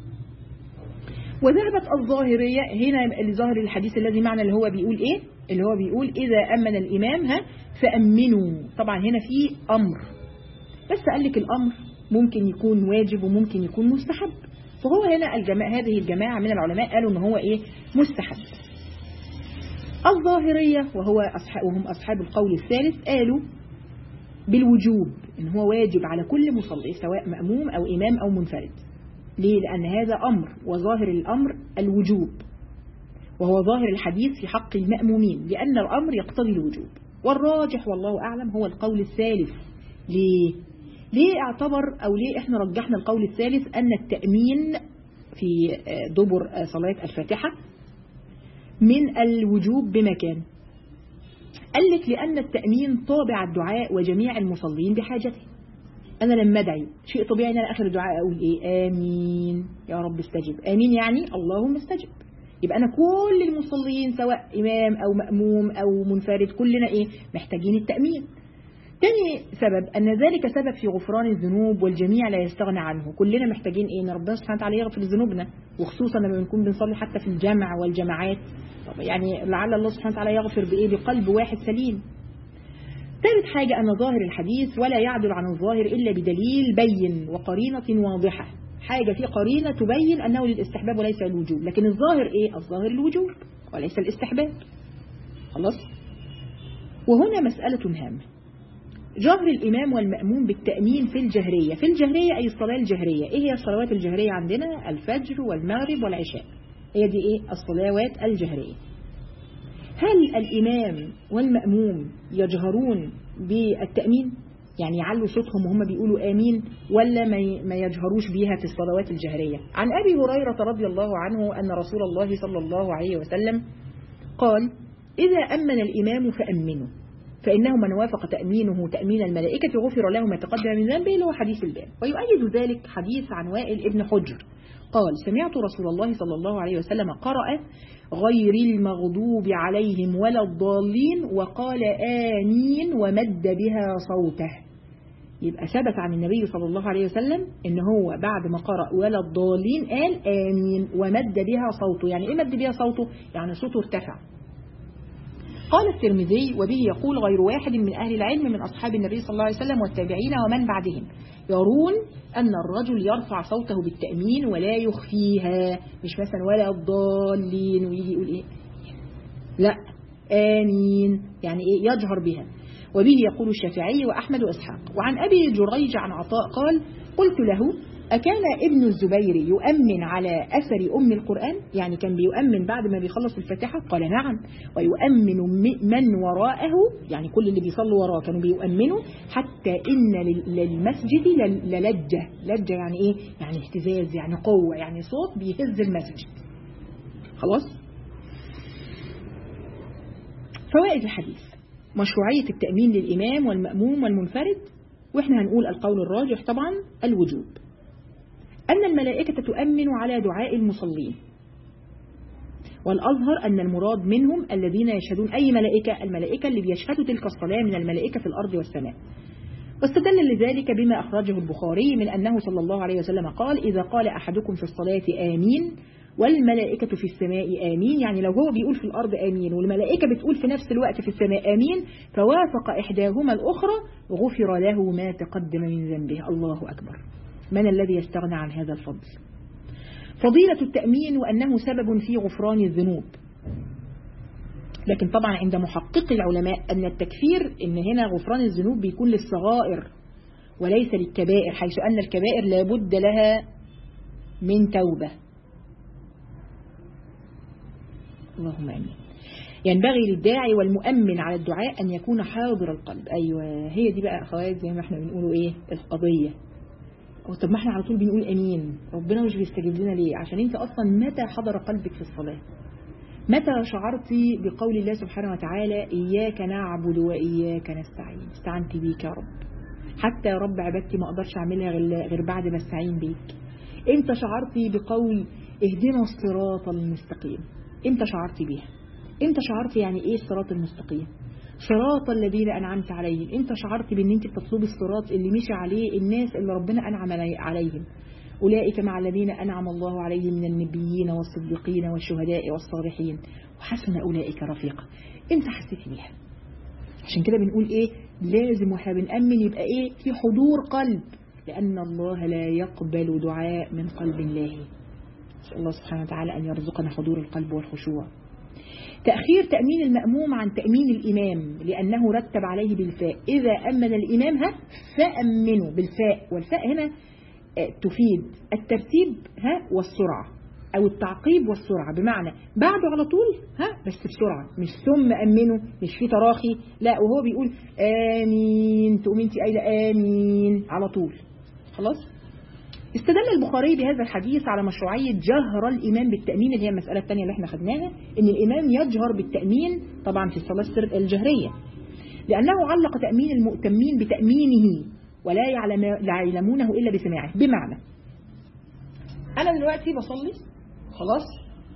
وذهبت الظاهرية هنا ظاهر الحديث الذي معنا اللي هو بيقول إيه اللي هو بيقول إذا أمن الإمام ها فأمنوا طبعا هنا في أمر بس قال لك الأمر ممكن يكون واجب وممكن يكون مستحب فهو هنا الجماعة هذه الجماعة من العلماء قالوا ان هو ايه مستحب الظاهرية وهو أصحاب وهم أصحاب القول الثالث قالوا بالوجوب ان هو واجب على كل مصلي سواء مأموم أو إمام أو منفرد ليه لأن هذا أمر وظاهر الأمر الوجوب وهو ظاهر الحديث في حق المأمومين لأن الأمر يقتضي الوجوب والراجح والله أعلم هو القول الثالث ليه ليه اعتبر أو ليه احنا رجحنا القول الثالث أن التأمين في دبر صلاة الفاتحة من الوجوب بمكان قال لك لأن التأمين طابع الدعاء وجميع المصلين بحاجته أنا لما أدعي شيء طبيعي أن أنا آخر الدعاء أقول إيه آمين يا رب استجب آمين يعني اللهم استجب يبقى أنا كل المصلين سواء إمام أو مأموم أو منفرد كلنا إيه محتاجين التأمين تاني سبب أن ذلك سبب في غفران الذنوب والجميع لا يستغنى عنه كلنا محتاجين إيه أن ربنا سبحانه وتعالى يغفر ذنوبنا وخصوصا لما بنكون بنصلي حتى في الجامع والجماعات طب يعني لعل الله سبحانه وتعالى يغفر بإيه بقلب واحد سليم ثالث حاجة أن ظاهر الحديث ولا يعدل عن الظاهر إلا بدليل بين وقرينة واضحة حاجة في قرينة تبين أنه للاستحباب وليس الوجوب لكن الظاهر إيه الظاهر الوجوب وليس الاستحباب خلاص وهنا مسألة هامة جهر الإمام والمأموم بالتأمين في الجهرية في الجهرية أي الصلاة الجهرية إيه هي الصلوات الجهرية عندنا الفجر والمغرب والعشاء هي دي إيه الصلوات الجهرية هل الإمام والمأموم يجهرون بالتأمين يعني يعلوا صوتهم وهم بيقولوا آمين ولا ما يجهروش بيها في الصلوات الجهرية عن أبي هريرة رضي الله عنه أن رسول الله صلى الله عليه وسلم قال إذا أمن الإمام فأمنوا فإنه من وافق تأمينه تأمين الملائكة غفر له ما تقدم من ذنبه اللي هو حديث الباب ويؤيد ذلك حديث عن وائل ابن حجر قال سمعت رسول الله صلى الله عليه وسلم قرأ غير المغضوب عليهم ولا الضالين وقال آمين ومد بها صوته يبقى ثبت عن النبي صلى الله عليه وسلم ان هو بعد ما قرأ ولا الضالين قال آمين ومد بها صوته يعني ايه مد بها صوته يعني صوته ارتفع قال الترمذي وبه يقول غير واحد من أهل العلم من أصحاب النبي صلى الله عليه وسلم والتابعين ومن بعدهم يرون أن الرجل يرفع صوته بالتأمين ولا يخفيها مش مثلا ولا الضالين ويجي يقول إيه لا آمين يعني إيه يجهر بها وبه يقول الشافعي وأحمد وإسحاق وعن أبي جريج عن عطاء قال قلت له أكان ابن الزبير يؤمن على أثر أم القرآن يعني كان بيؤمن بعد ما بيخلص الفاتحة قال نعم ويؤمن من وراءه يعني كل اللي بيصلوا وراه كانوا بيؤمنوا حتى إن للمسجد للجة لجة يعني إيه يعني اهتزاز يعني قوة يعني صوت بيهز المسجد خلاص فوائد الحديث مشروعية التأمين للإمام والمأموم والمنفرد وإحنا هنقول القول الراجح طبعا الوجوب أن الملائكة تؤمن على دعاء المصلين والأظهر أن المراد منهم الذين يشهدون أي ملائكة الملائكة اللي بيشهدوا تلك الصلاة من الملائكة في الأرض والسماء واستدل لذلك بما أخرجه البخاري من أنه صلى الله عليه وسلم قال إذا قال أحدكم في الصلاة آمين والملائكة في السماء آمين يعني لو هو بيقول في الأرض آمين والملائكة بتقول في نفس الوقت في السماء آمين فوافق إحداهما الأخرى غفر له ما تقدم من ذنبه الله أكبر من الذي يستغنى عن هذا الفضل فضيلة التأمين وأنه سبب في غفران الذنوب لكن طبعا عند محقق العلماء أن التكفير إن هنا غفران الذنوب بيكون للصغائر وليس للكبائر حيث أن الكبائر لابد لها من توبة اللهم أمين ينبغي للداعي والمؤمن على الدعاء أن يكون حاضر القلب أيوة هي دي بقى أخوات زي ما احنا بنقوله إيه القضية أو طب ما احنا على طول بنقول أمين ربنا مش بيستجيب لنا ليه عشان انت أصلا متى حضر قلبك في الصلاة متى شعرت بقول الله سبحانه وتعالى إياك نعبد وإياك نستعين استعنت بيك يا رب حتى يا رب عبادتي ما أقدرش أعملها غير بعد ما استعين بيك انت شعرت بقول اهدنا الصراط المستقيم امتى شعرت بيها امتى شعرت يعني ايه الصراط المستقيم صراط الذين أنعمت عليهم انت شعرت بان انت بتطلبي الصراط اللي مشي عليه الناس اللي ربنا أنعم عليهم أولئك مع الذين أنعم الله عليهم من النبيين والصديقين والشهداء والصالحين وحسن أولئك رفيقا انت حسيت بيها عشان كده بنقول ايه لازم واحنا بنأمن يبقى ايه في حضور قلب لأن الله لا يقبل دعاء من قلب لاهي نسأل الله سبحانه وتعالى أن يرزقنا حضور القلب والخشوع تأخير تأمين المأموم عن تأمين الإمام لأنه رتب عليه بالفاء إذا أمن الإمام ها فأمنوا بالفاء والفاء هنا تفيد الترتيب ها والسرعة أو التعقيب والسرعة بمعنى بعده على طول ها بس بسرعة مش ثم أمنه مش في تراخي لا وهو بيقول آمين تقوم انت قايله آمين على طول خلاص استدل البخاري بهذا الحديث على مشروعية جهر الإمام بالتأمين اللي هي المسألة الثانية اللي احنا خدناها إن الإمام يجهر بالتأمين طبعا في الصلاة الجهرية لأنه علق تأمين المؤتمين بتأمينه ولا يعلم لا يعلمونه إلا بسماعه بمعنى أنا دلوقتي بصلي خلاص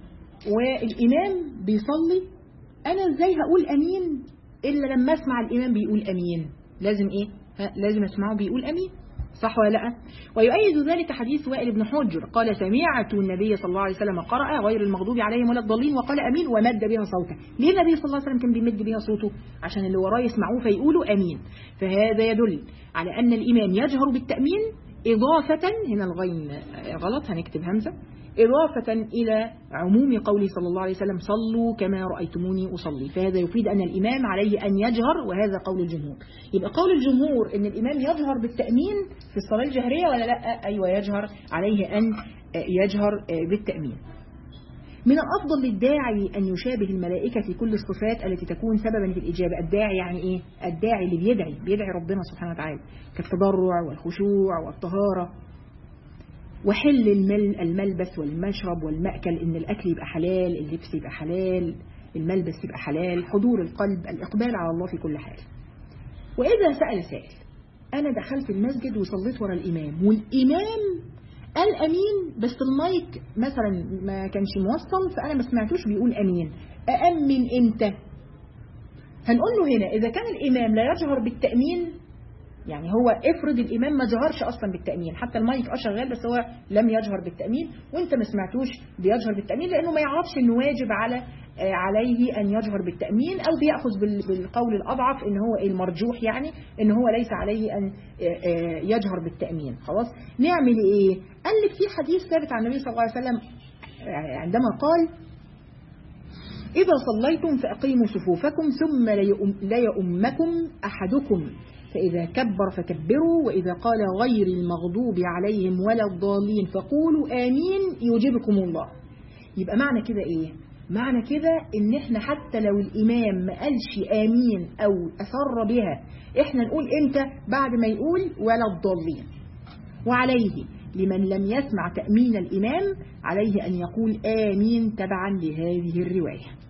والإمام بيصلي أنا إزاي هقول أمين إلا لما أسمع الإمام بيقول أمين لازم إيه ها لازم أسمعه بيقول أمين صح ولا لا ويؤيد ذلك حديث وائل بن حجر قال سمعت النبي صلى الله عليه وسلم قرأ غير المغضوب عليهم ولا الضالين وقال أمين ومد بها صوته ليه النبي صلى الله عليه وسلم كان بيمد بها صوته عشان اللي وراه يسمعوه فيقولوا أمين فهذا يدل على أن الإمام يجهر بالتأمين إضافة هنا الغين غلط هنكتب همزة إضافة إلى عموم قوله صلى الله عليه وسلم صلوا كما رأيتموني أصلي فهذا يفيد أن الإمام عليه أن يجهر وهذا قول الجمهور يبقى قول الجمهور أن الإمام يجهر بالتأمين في الصلاة الجهرية ولا لا أيوة يجهر عليه أن يجهر بالتأمين من الأفضل للداعي أن يشابه الملائكة في كل الصفات التي تكون سببا في الإجابة الداعي يعني إيه؟ الداعي اللي بيدعي بيدعي ربنا سبحانه وتعالى كالتضرع والخشوع والطهارة وحل المل الملبس والمشرب والمأكل إن الأكل يبقى حلال اللبس يبقى حلال الملبس يبقى حلال حضور القلب الإقبال على الله في كل حال وإذا سأل سائل أنا دخلت المسجد وصليت ورا الإمام والإمام قال امين بس المايك مثلا ما كانش موصل فانا ما سمعتوش بيقول امين أأمن امتى هنقول له هنا اذا كان الامام لا يجهر بالتامين يعني هو افرض الامام ما جهرش اصلا بالتامين حتى المايك اه شغال بس هو لم يجهر بالتامين وانت ما سمعتوش بيجهر بالتامين لانه ما يعرفش انه واجب على آه، عليه ان يجهر بالتامين او بياخذ بال- بالقول الاضعف ان هو إيه المرجوح يعني ان هو ليس عليه ان آه، آه، يجهر بالتامين خلاص نعمل ايه قال لك في حديث ثابت عن النبي صلى الله عليه وسلم آه، عندما قال إذا صليتم فأقيموا صفوفكم ثم ليؤم ليؤمكم أحدكم فإذا كبر فكبروا وإذا قال غير المغضوب عليهم ولا الضالين فقولوا آمين يجيبكم الله يبقى معنى كده إيه؟ معنى كده إن إحنا حتى لو الإمام ما قالش آمين أو أسر بها إحنا نقول إمتى بعد ما يقول ولا الضالين وعليه لمن لم يسمع تأمين الإمام عليه أن يقول آمين تبعا لهذه الرواية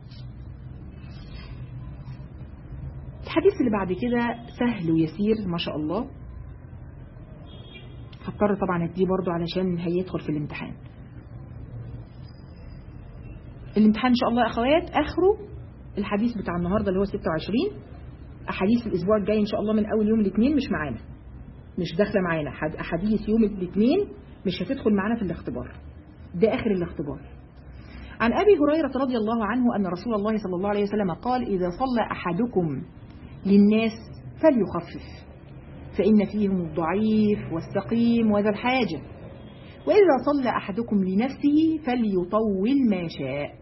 الحديث اللي بعد كده سهل ويسير ما شاء الله هضطر طبعا اديه برضو علشان هيدخل في الامتحان الامتحان ان شاء الله يا اخوات اخره الحديث بتاع النهارده اللي هو 26 احاديث الاسبوع الجاي ان شاء الله من اول يوم الاثنين مش معانا مش داخله معانا حد- احاديث يوم الاثنين مش هتدخل معانا في الاختبار ده اخر الاختبار عن ابي هريره رضي الله عنه ان رسول الله صلى الله عليه وسلم قال اذا صلى احدكم للناس فليخفف فان فيهم الضعيف والسقيم وذا الحاجه واذا صلى احدكم لنفسه فليطول ما شاء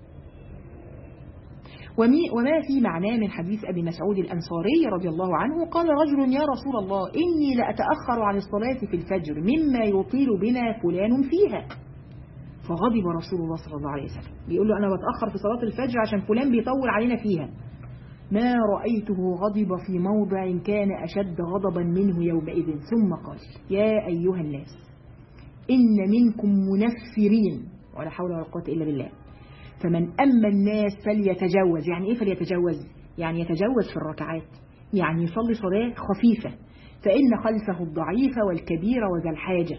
ومي- وما في معناه من حديث أبي مسعود الأنصاري رضي الله عنه قال رجل يا رسول الله إني لأتأخر عن الصلاة في الفجر مما يطيل بنا فلان فيها فغضب رسول الله صلى الله عليه وسلم بيقول له أنا بتأخر في صلاة الفجر عشان فلان بيطول علينا فيها ما رأيته غضب في موضع كان أشد غضبا منه يومئذ ثم قال يا أيها الناس إن منكم منفرين ولا حول ولا قوة إلا بالله فمن أما الناس فليتجوز يعني إيه فليتجوز يعني يتجوز في الركعات يعني يصلي صلاة خفيفة فإن خلفه الضعيف والكبير وذا الحاجة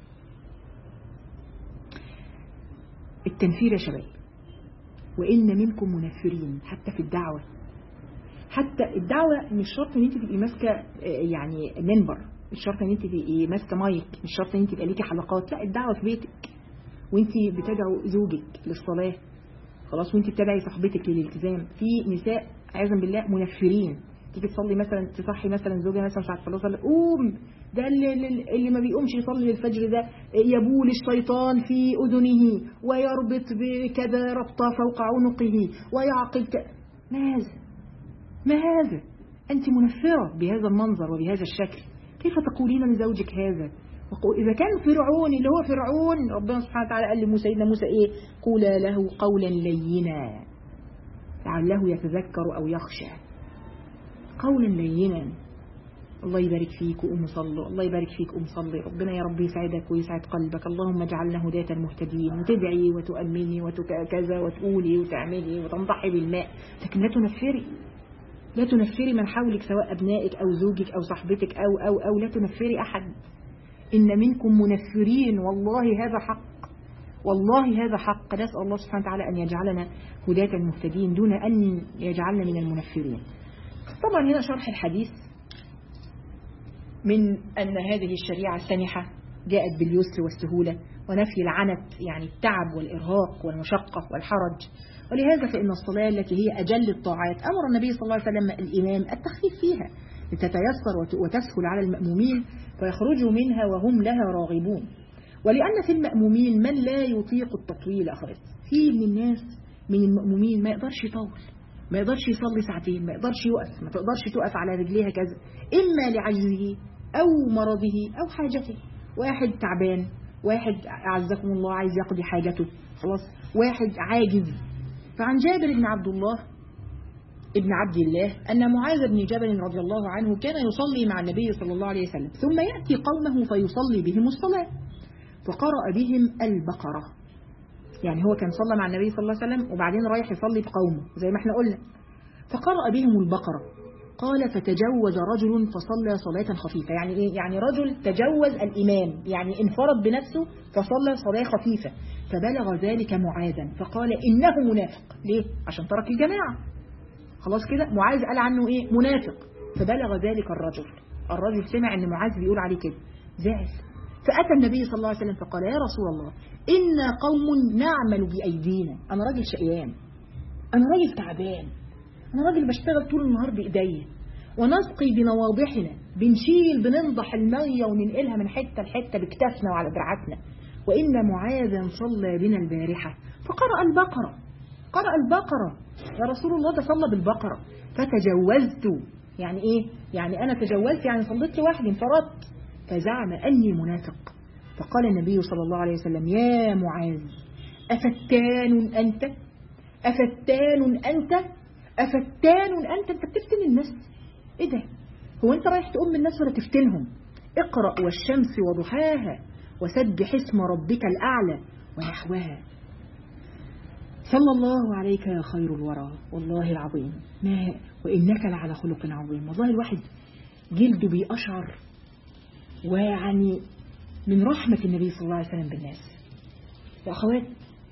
التنفير يا شباب وإن منكم منفرين حتى في الدعوة حتى الدعوة مش شرط ان انت تبقي ماسكة آه، يعني منبر مش شرط ان انت تبقي ماسكة مايك مش شرط ان انت تبقى ليكي حلقات لا الدعوة في بيتك وانت بتدعو زوجك للصلاة خلاص وانت بتدعي صاحبتك للالتزام في نساء عياذا بالله منفرين تيجي تصلي مثلا تصحي مثلا زوجها مثلا ساعه الصلاه تصلي قوم ده اللي, اللي اللي ما بيقومش يصلي الفجر ده يبول الشيطان في اذنه ويربط بكذا ربطه فوق عنقه ويعقد ك... ما هذا ما هذا أنت منفرة بهذا المنظر وبهذا الشكل كيف تقولين لزوجك هذا وقو- إذا كان فرعون اللي هو فرعون ربنا سبحانه وتعالى قال لموسى سيدنا موسى إيه قولا له قولا لينا لعله يتذكر أو يخشى قولا لينا الله يبارك فيك وقوم صلوا الله يبارك فيك قوم صلي ربنا يا رب يسعدك ويسعد قلبك اللهم اجعلنا هداة المهتدين وتدعي وتؤمني وكذا وتقولي وتعملي وتنضحي بالماء لكن لا تنفري لا تنفري من حولك سواء أبنائك أو زوجك أو صاحبتك أو أو أو لا تنفري أحد إن منكم منفرين والله هذا حق والله هذا حق نسأل الله سبحانه وتعالى أن يجعلنا هداة المهتدين دون أن يجعلنا من المنفرين طبعا هنا شرح الحديث من أن هذه الشريعة السانحة جاءت باليسر والسهولة ونفي العنت يعني التعب والإرهاق والمشقة والحرج ولهذا فإن الصلاة التي هي أجل الطاعات أمر النبي صلى الله عليه وسلم الإمام التخفيف فيها لتتيسر وت- وتسهل على المأمومين فيخرجوا منها وهم لها راغبون ولأن في المأمومين من لا يطيق التطويل أخرت في من الناس من المأمومين ما يقدرش يطول ما يقدرش يصلي ساعتين ما يقدرش يقف ما تقدرش تقف على رجليها كذا إما لعجزه أو مرضه أو حاجته واحد تعبان واحد أعزكم الله عايز يقضي حاجته خلاص واحد عاجز فعن جابر بن عبد الله ابن عبد الله أن معاذ بن جبل رضي الله عنه كان يصلي مع النبي صلى الله عليه وسلم ثم يأتي قومه فيصلي بهم الصلاة فقرأ بهم البقرة يعني هو كان صلى مع النبي صلى الله عليه وسلم وبعدين رايح يصلي بقومه زي ما احنا قلنا فقرأ بهم البقرة قال فتجوز رجل فصلى صلاة خفيفة يعني إيه؟ يعني رجل تجوز الإمام يعني انفرد بنفسه فصلى صلاة خفيفة فبلغ ذلك معاذا فقال إنه منافق ليه؟ عشان ترك الجماعة خلاص كده معاذ قال عنه إيه؟ منافق فبلغ ذلك الرجل الرجل سمع أن معاذ بيقول عليه كده زعل فأتى النبي صلى الله عليه وسلم فقال يا رسول الله إنا قوم نعمل بأيدينا أنا راجل شقيان أنا راجل تعبان أنا راجل بشتغل طول النهار بإيديا ونسقي بنواضحنا بنشيل بننضح المية وننقلها من حتة لحتة بكتافنا وعلى دراعاتنا وإن معاذا صلى بنا البارحة فقرأ البقرة قرأ البقرة يا رسول الله تصلى بالبقرة فتجوزت يعني إيه؟ يعني أنا تجوزت يعني صليت لوحدي انفردت فزعم أني منافق فقال النبي صلى الله عليه وسلم يا معاذ أفتان أنت أفتان أنت أفتان أنت أنت بتفتن الناس إيه ده هو أنت رايح تقوم الناس ولا تفتنهم اقرأ والشمس وضحاها وسبح اسم ربك الأعلى ونحوها صلى الله عليك يا خير الورى والله العظيم ما وإنك لعلى خلق عظيم والله الواحد جلده بيقشعر ويعني من رحمة النبي صلى الله عليه وسلم بالناس يا أخوات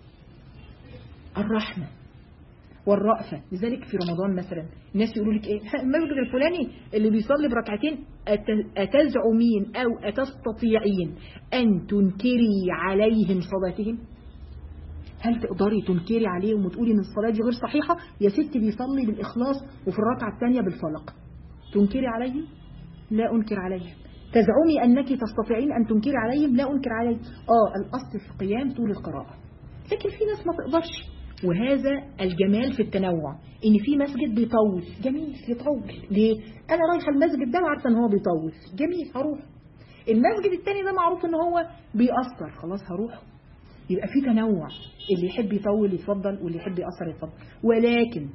الرحمة والرأفة لذلك في رمضان مثلا الناس يقولوا لك ايه المسجد الفلاني اللي بيصلي بركعتين أتزعمين أو أتستطيعين أن تنكري عليهم صلاتهم هل تقدري تنكري عليهم وتقولي ان الصلاة دي غير صحيحة يا ست بيصلي بالإخلاص وفي الركعة الثانية بالفلق تنكري عليهم لا أنكر عليهم تزعمي أنك تستطيعين أن تنكري عليهم لا أنكر عليهم آه الأصل في القيام طول القراءة لكن في ناس ما تقدرش وهذا الجمال في التنوع ان في مسجد بيطول جميل يطول ليه انا رايحه المسجد ده وعارفه ان هو بيطول جميل هروح المسجد التاني ده معروف ان هو بيأثر خلاص هروح يبقى في تنوع اللي يحب يطول يتفضل واللي يحب يأثر يتفضل ولكن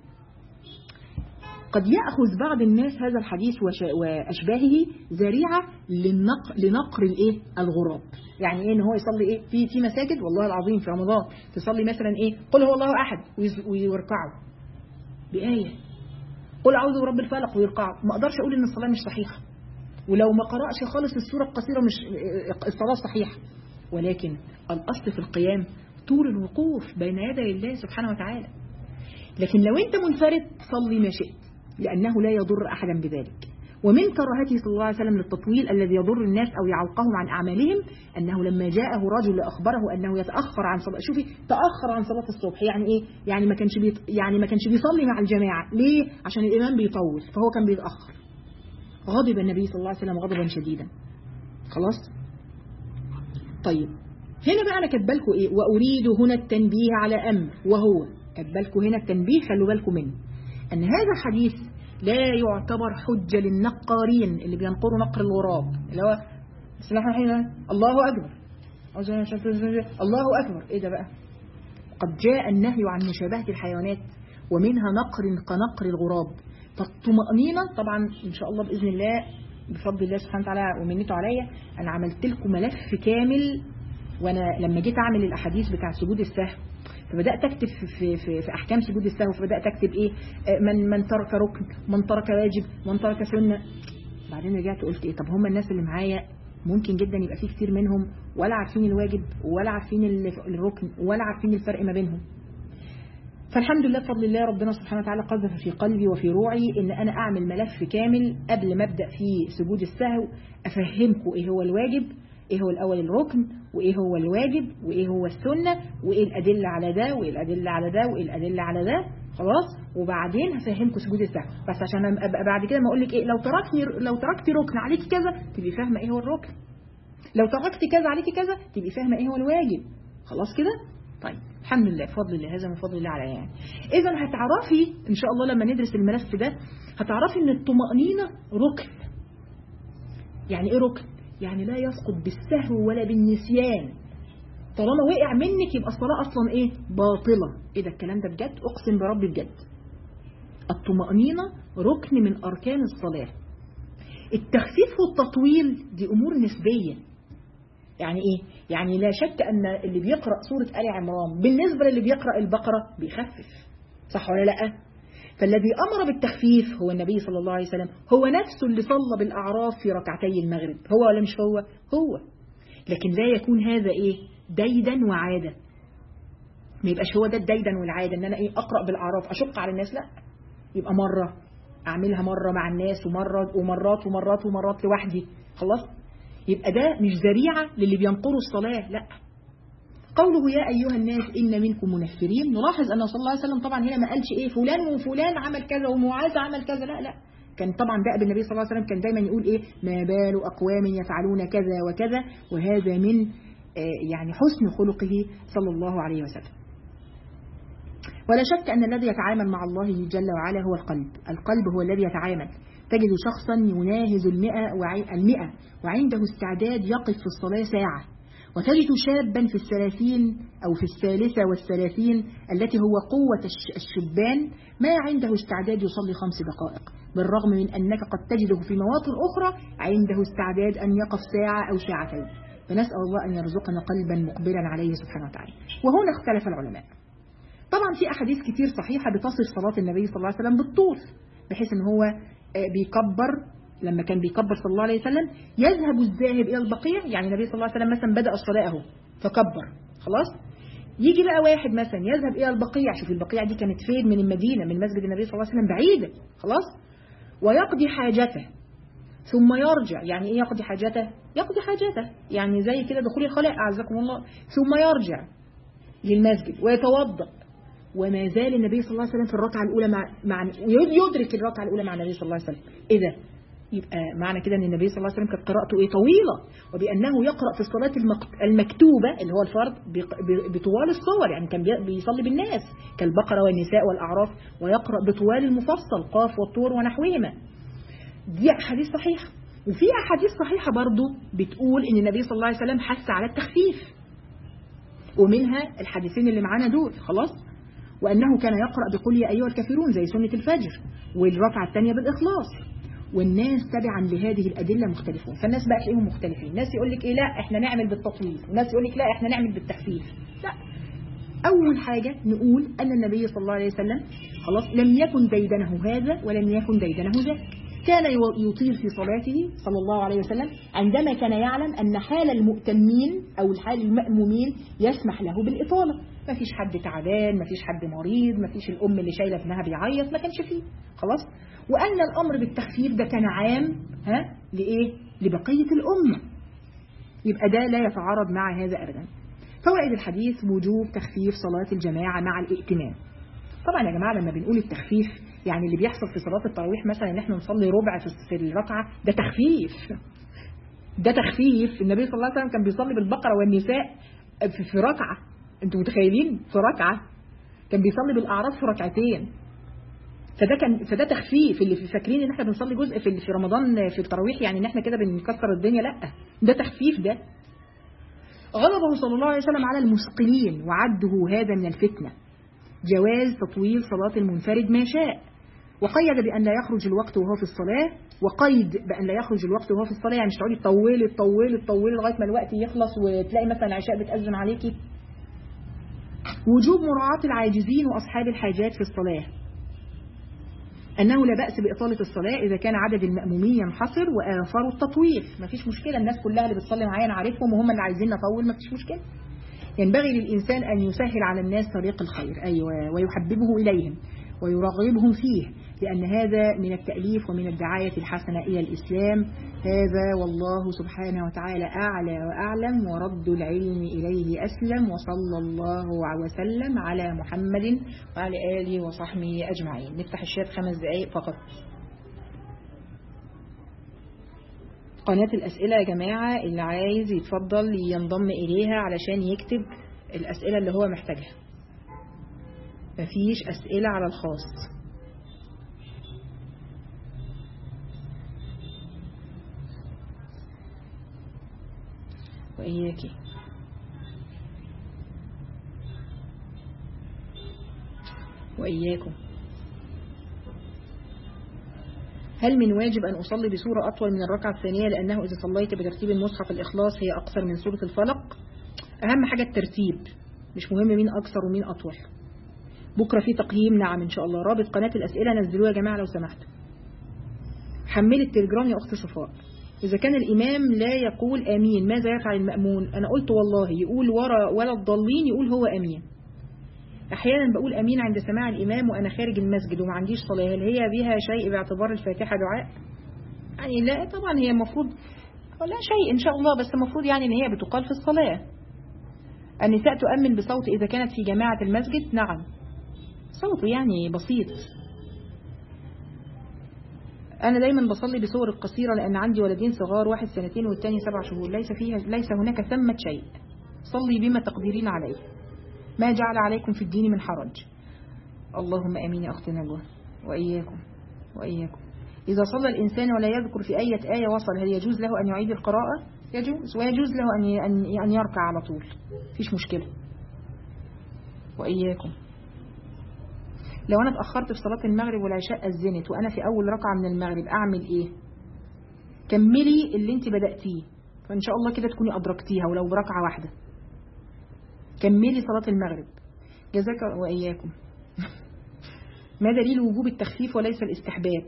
قد يأخذ بعض الناس هذا الحديث وأشباهه ذريعة للنق... لنقر الايه الغراب يعني ايه ان هو يصلي ايه في في مساجد والله العظيم في رمضان تصلي مثلا ايه قل هو الله احد ويركعوا بآية قل اعوذ برب الفلق ويركعوا ما اقدرش اقول ان الصلاة مش صحيحة ولو ما قرأش خالص السورة القصيرة مش الصلاة صحيحة ولكن الأصل في القيام طول الوقوف بين يدي الله سبحانه وتعالى لكن لو انت منفرد صلي ما شئت لأنه لا يضر أحدا بذلك ومن كراهته صلى الله عليه وسلم للتطويل الذي يضر الناس أو يعوقهم عن أعمالهم أنه لما جاءه رجل أخبره أنه يتأخر عن صلاة شوفي تأخر عن صلاة الصبح يعني إيه يعني ما كانش بيط... يعني ما كانش بيصلي مع الجماعة ليه عشان الإمام بيطول فهو كان بيتأخر غضب النبي صلى الله عليه وسلم غضبا شديدا خلاص طيب هنا بقى أنا كاتبه لكم إيه وأريد هنا التنبيه على أمر وهو كاتبه لكم هنا التنبيه خلوا بالكم منه أن هذا الحديث لا يعتبر حجة للنقارين اللي بينقروا نقر الغراب اللي هو بسم الله الرحمن الرحيم الله أكبر الله أكبر إيه ده بقى قد جاء النهي عن مشابهة الحيوانات ومنها نقر كنقر الغراب فالطمأنينة طبعا إن شاء الله بإذن الله بفضل الله سبحانه وتعالى ومنته عليا أنا عملت لكم ملف كامل وأنا لما جيت أعمل الأحاديث بتاع سجود السهو فبدأت أكتب في, في, في, في أحكام سجود السهو فبدأت أكتب إيه من, من ترك ركن من ترك واجب من ترك سنة بعدين رجعت قلت إيه طب هم الناس اللي معايا ممكن جدا يبقى في كتير منهم ولا عارفين الواجب ولا عارفين الركن ولا عارفين الفرق ما بينهم فالحمد لله بفضل الله ربنا سبحانه وتعالى قذف في قلبي وفي روعي ان انا اعمل ملف كامل قبل ما ابدا في سجود السهو افهمكم ايه هو الواجب ايه هو الاول الركن وايه هو الواجب وايه هو السنة وايه الادلة على ده وايه الادلة على ده وايه الادلة على ده خلاص وبعدين هفهمكم سجود السهو بس عشان ابقى بعد كده ما اقول لك ايه لو تركتني لو تركتي ركن عليكي كذا تبقي فاهمه ايه هو الركن لو تركتي كذا عليكي كذا تبقي فاهمه ايه هو الواجب خلاص كده طيب الحمد لله بفضل الله هذا من فضل الله عليا يعني اذا هتعرفي ان شاء الله لما ندرس الملف ده هتعرفي ان الطمأنينة ركن يعني ايه ركن يعني لا يسقط بالسهو ولا بالنسيان طالما وقع منك يبقى الصلاة أصلا إيه باطلة إيه ده الكلام ده بجد أقسم بربي بجد الطمأنينة ركن من أركان الصلاة التخفيف والتطويل دي أمور نسبية يعني إيه؟ يعني لا شك أن اللي بيقرأ سورة آل عمران بالنسبة للي بيقرأ البقرة بيخفف صح ولا لأ؟ فالذي أمر بالتخفيف هو النبي صلى الله عليه وسلم هو نفسه اللي صلى بالأعراف في ركعتي المغرب هو ولا مش هو هو لكن لا يكون هذا إيه ديدا وعادة ما يبقاش هو ده الديدا والعادة ان انا ايه اقرأ بالاعراف اشق على الناس لا يبقى مرة اعملها مرة مع الناس ومرة ومرات ومرات ومرات لوحدي خلاص يبقى ده مش ذريعة للي بينقروا الصلاة لا قوله يا أيها الناس إن منكم منفرين نلاحظ أنه صلى الله عليه وسلم طبعا هنا ما قالش إيه فلان وفلان عمل كذا ومعاذ عمل كذا لا لا كان طبعا دأب النبي صلى الله عليه وسلم كان دايما يقول إيه ما بال أقوام يفعلون كذا وكذا وهذا من يعني حسن خلقه صلى الله عليه وسلم ولا شك أن الذي يتعامل مع الله جل وعلا هو القلب القلب هو الذي يتعامل تجد شخصا يناهز المئة, وعي المئة وعنده استعداد يقف في الصلاة ساعة وتجد شابا في الثلاثين أو في الثالثة والثلاثين التي هو قوة الشبان ما عنده استعداد يصلي خمس دقائق بالرغم من أنك قد تجده في مواطن أخرى عنده استعداد أن يقف ساعة أو ساعتين فنسأل الله أن يرزقنا قلبا مقبلا عليه سبحانه وتعالى وهنا اختلف العلماء طبعا في أحاديث كتير صحيحة بتصف صلاة النبي صلى الله عليه وسلم بالطول بحيث أن هو بيكبر لما كان بيكبر صلى الله عليه وسلم يذهب الذاهب إلى البقيع يعني النبي صلى الله عليه وسلم مثلا بدأ الصلاة أهو فكبر خلاص يجي بقى واحد مثلا يذهب إلى البقيع شوف البقيع دي كانت فين من المدينة من مسجد النبي صلى الله عليه وسلم بعيدة خلاص ويقضي حاجته ثم يرجع يعني ايه يقضي حاجته يقضي حاجته يعني زي كده دخول الخلاء أعزكم الله ثم يرجع للمسجد ويتوضأ وما زال النبي صلى الله عليه وسلم في الركعة الأولى مع, مع يدرك الركعة الأولى مع النبي صلى الله عليه وسلم إيه ده يبقى معنى كده ان النبي صلى الله عليه وسلم كانت قراءته ايه طويلة وبأنه يقرأ في الصلاة المكتوبة اللي هو الفرض بطوال الصور يعني كان بيصلي بالناس كالبقرة والنساء والأعراف ويقرأ بطوال المفصل قاف والطور ونحوهما دي أحاديث صحيحة وفي أحاديث صحيحة برضو بتقول ان النبي صلى الله عليه وسلم حث على التخفيف ومنها الحديثين اللي معانا دول خلاص وأنه كان يقرأ بقول يا أيها الكافرون زي سنة الفجر والركعة الثانية بالإخلاص والناس تبعا لهذه الأدلة مختلفون فالناس بقى تلاقيهم مختلفين ناس يقول لك إيه لا إحنا نعمل بالتطويل وناس يقول لك لا إحنا نعمل بالتخفيف لا أول حاجة نقول أن النبي صلى الله عليه وسلم خلاص لم يكن ديدنه هذا ولم يكن ديدنه ذاك كان يطيل في صلاته صلى الله عليه وسلم عندما كان يعلم أن حال المؤتمين أو الحال المأمومين يسمح له بالإطالة ما فيش حد تعبان ما فيش حد مريض ما فيش الأم اللي شايلة ابنها بيعيط ما كانش فيه خلاص وأن الأمر بالتخفيف ده كان عام ها لإيه لبقية الأمة يبقى ده لا يتعارض مع هذا أبدا فوائد الحديث وجوب تخفيف صلاة الجماعة مع الائتمام طبعا يا جماعة لما بنقول التخفيف يعني اللي بيحصل في صلاة التراويح مثلا ان احنا نصلي ربع في الركعة ده تخفيف ده تخفيف النبي صلى الله عليه وسلم كان بيصلي بالبقرة والنساء في, في ركعة انتوا متخيلين في ركعة كان بيصلي بالأعراف في ركعتين فده كان فده تخفيف اللي فاكرين ان احنا بنصلي جزء في في رمضان في التراويح يعني ان احنا كده بنكسر الدنيا لا ده تخفيف ده غضبه صلى الله عليه وسلم على المثقلين وعده هذا من الفتنة جواز تطويل صلاة المنفرد ما شاء وقيد بأن لا يخرج الوقت وهو في الصلاة وقيد بأن لا يخرج الوقت وهو في الصلاة يعني مش تقعدي تطولي تطولي تطولي لغاية ما الوقت يخلص وتلاقي مثلا العشاء بتأذن عليكي وجوب مراعاة العاجزين وأصحاب الحاجات في الصلاة أنه لا بأس بإطالة الصلاة إذا كان عدد المأمومين ينحصر وآثار التطويل مفيش مشكلة الناس كلها اللي بتصلي معايا أنا عارفهم وهم اللي عايزين نطول مفيش مشكلة ينبغي للإنسان أن يسهل على الناس طريق الخير أيوة ويحببه إليهم ويرغبهم فيه لأن هذا من التأليف ومن الدعاية الحسنة إلى الإسلام هذا والله سبحانه وتعالى أعلى وأعلم ورد العلم إليه أسلم وصلى الله وسلم على محمد وعلى آله وصحبه أجمعين نفتح الشات خمس دقائق فقط قناة الأسئلة يا جماعة اللي عايز يتفضل ينضم إليها علشان يكتب الأسئلة اللي هو محتاجها مفيش أسئلة على الخاص وإياكي وإياكم هل من واجب أن أصلي بسورة أطول من الركعة الثانية لأنه إذا صليت بترتيب المصحف الإخلاص هي أقصر من سورة الفلق أهم حاجة الترتيب مش مهم مين أكثر ومين أطول بكرة في تقييم نعم إن شاء الله رابط قناة الأسئلة نزلوه يا جماعة لو سمحتوا حملي التليجرام يا أخت صفاء إذا كان الإمام لا يقول آمين ماذا يفعل المأمون أنا قلت والله يقول ورا ولا الضالين يقول هو آمين أحيانا بقول أمين عند سماع الإمام وأنا خارج المسجد وما عنديش صلاة هل هي بها شيء باعتبار الفاتحة دعاء يعني لا طبعا هي المفروض لا شيء إن شاء الله بس المفروض يعني إن هي بتقال في الصلاة النساء تؤمن بصوت إذا كانت في جماعة المسجد نعم صوته يعني بسيط أنا دايما بصلي بصور القصيرة لأن عندي ولدين صغار واحد سنتين والتاني سبع شهور ليس فيها ليس هناك ثمة شيء صلي بما تقدرين عليه ما جعل عليكم في الدين من حرج اللهم امين يا اختي نجوى واياكم واياكم اذا صلى الانسان ولا يذكر في اية ايه وصل هل يجوز له ان يعيد القراءه يجوز ويجوز له ان ان ان يركع على طول مفيش مشكله واياكم لو انا اتاخرت في صلاه المغرب والعشاء اذنت وانا في اول ركعه من المغرب اعمل ايه كملي اللي انت بداتيه فان شاء الله كده تكوني ادركتيها ولو بركعه واحده كملي صلاة المغرب جزاك وإياكم ما دليل وجوب التخفيف وليس الاستحباب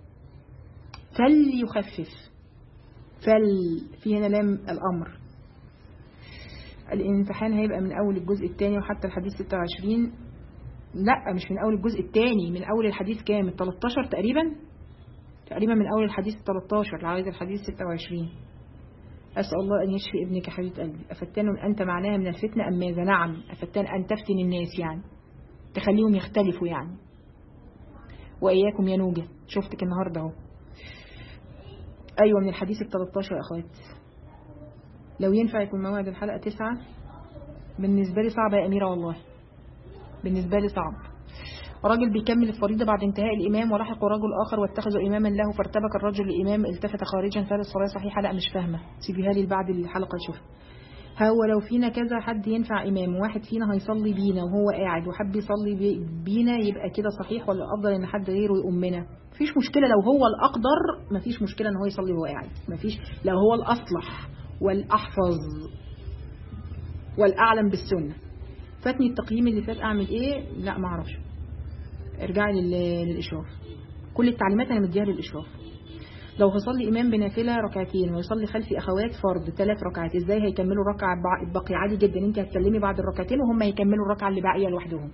فليخفف فل في هنا لام الأمر الامتحان هيبقى من أول الجزء الثاني وحتى الحديث 26 لا مش من أول الجزء الثاني من أول الحديث كام 13 تقريبا تقريبا من أول الحديث 13 لغاية الحديث 26 أسأل الله أن يشفي ابنك حبيب قلبي أفتان أنت معناها من الفتنة أم ماذا نعم أفتان أن تفتن الناس يعني تخليهم يختلفوا يعني وإياكم يا نوجة شفتك النهاردة اهو أيوة من الحديث ال 13 يا أخوات لو ينفع يكون موعد الحلقة تسعة بالنسبة لي صعبة يا أميرة والله بالنسبة لي صعب راجل بيكمل الفريضة بعد انتهاء الإمام ولحق رجل آخر واتخذوا إماما له فارتبك الرجل الإمام التفت خارجا فهل الصلاة صحيحة لا مش فاهمة سيبيها لي بعد الحلقة نشوف هو لو فينا كذا حد ينفع إمام واحد فينا هيصلي بينا وهو قاعد وحب يصلي بينا يبقى كده صحيح ولا أفضل إن حد غيره يؤمنا مفيش مشكلة لو هو الأقدر مفيش مشكلة إن هو يصلي وهو قاعد مفيش لو هو الأصلح والأحفظ والأعلم بالسنة فاتني التقييم اللي فات أعمل إيه لا معرفش ارجعي للإشراف كل التعليمات أنا مديها للإشراف لو هصلي إمام بنافلة ركعتين ويصلي خلفي أخوات فرض ثلاث ركعات إزاي هيكملوا الركعة الباقية عادي جدا أنت هتسلمي بعد الركعتين وهم هيكملوا الركعة اللي باقية لوحدهم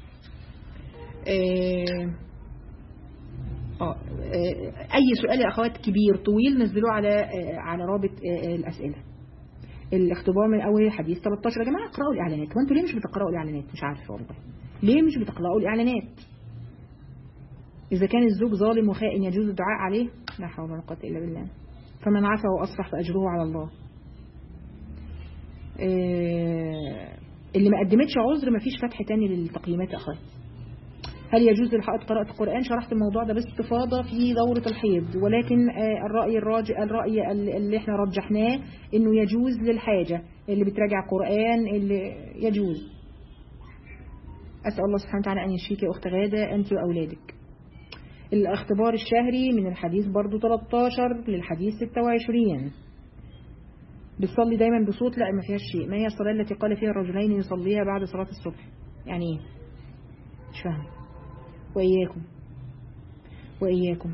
آه آه أي سؤال يا أخوات كبير طويل نزلوه على آه على رابط آه الأسئلة الاختبار من أول الحديث 13 يا جماعة اقرأوا الإعلانات وأنتوا ليه مش بتقرأوا الإعلانات مش عارفة والله ليه مش بتقرأوا الإعلانات إذا كان الزوج ظالم وخائن يجوز الدعاء عليه لا حول ولا قوة إلا بالله فمن عفا وأصلح فأجره على الله إيه اللي ما قدمتش عذر ما فيش فتح تاني للتقييمات أخوات هل يجوز للحائط قراءة القرآن شرحت الموضوع ده باستفاضة في دورة الحيض ولكن الرأي الراجع الرأي اللي احنا رجحناه انه يجوز للحاجة اللي بتراجع قرآن اللي يجوز أسأل الله سبحانه وتعالى أن يشفيك يا أخت غادة أنت وأولادك الاختبار الشهري من الحديث برضو 13 للحديث 26 بتصلي دايما بصوت لا ما فيهاش شيء ما هي الصلاة التي قال فيها الرجلين يصليها بعد صلاة الصبح يعني ايه مش فاهم وإياكم وإياكم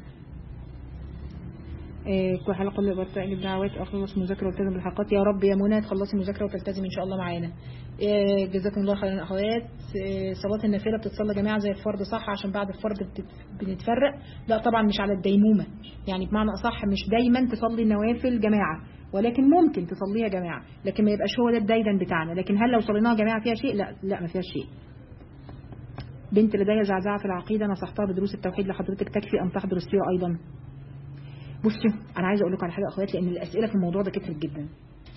إيه كل حلقة اللي برتقل بدعوات أخلص مذاكرة والتزم بالحلقات يا رب يا منى تخلصي مذاكرة وتلتزم إن شاء الله معانا إيه جزاكم الله خيرا أخوات إيه صلاة النافلة بتتصلى جماعة زي الفرض صح عشان بعد الفرض بنتفرق لا طبعا مش على الديمومة يعني بمعنى أصح مش دايما تصلي النوافل جماعة ولكن ممكن تصليها جماعة لكن ما يبقاش هو ده الدايدا بتاعنا لكن هل لو صليناها جماعة فيها شيء لا لا ما فيهاش شيء بنت لديها زعزعة في العقيدة نصحتها بدروس التوحيد لحضرتك تكفي أم تحضر السيرة أيضا بصوا أنا عايزة أقول لكم على حاجة أخوات لأن الأسئلة في الموضوع ده كترت جدا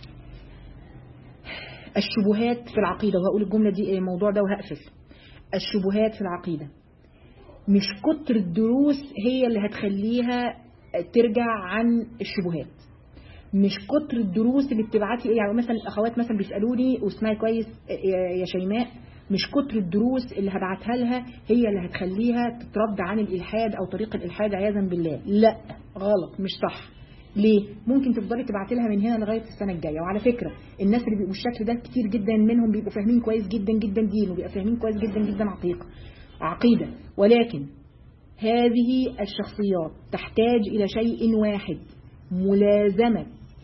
الشبهات في العقيدة وهقول الجملة دي الموضوع ده وهقفل الشبهات في العقيدة مش كتر الدروس هي اللي هتخليها ترجع عن الشبهات مش كتر الدروس اللي بتبعتي يعني مثلا الاخوات مثلا بيسالوني واسمعي كويس يا شيماء مش كتر الدروس اللي هبعتها لها هي اللي هتخليها تترد عن الالحاد او طريق الالحاد عياذا بالله لا غلط مش صح ليه ممكن تفضلي تبعتي لها من هنا لغايه السنه الجايه وعلى فكره الناس اللي بيبقوا بالشكل ده كتير جدا منهم بيبقوا فاهمين كويس جدا جدا دين وبيبقوا فاهمين كويس جدا جدا عقيقه عقيده ولكن هذه الشخصيات تحتاج الى شيء واحد ملازمه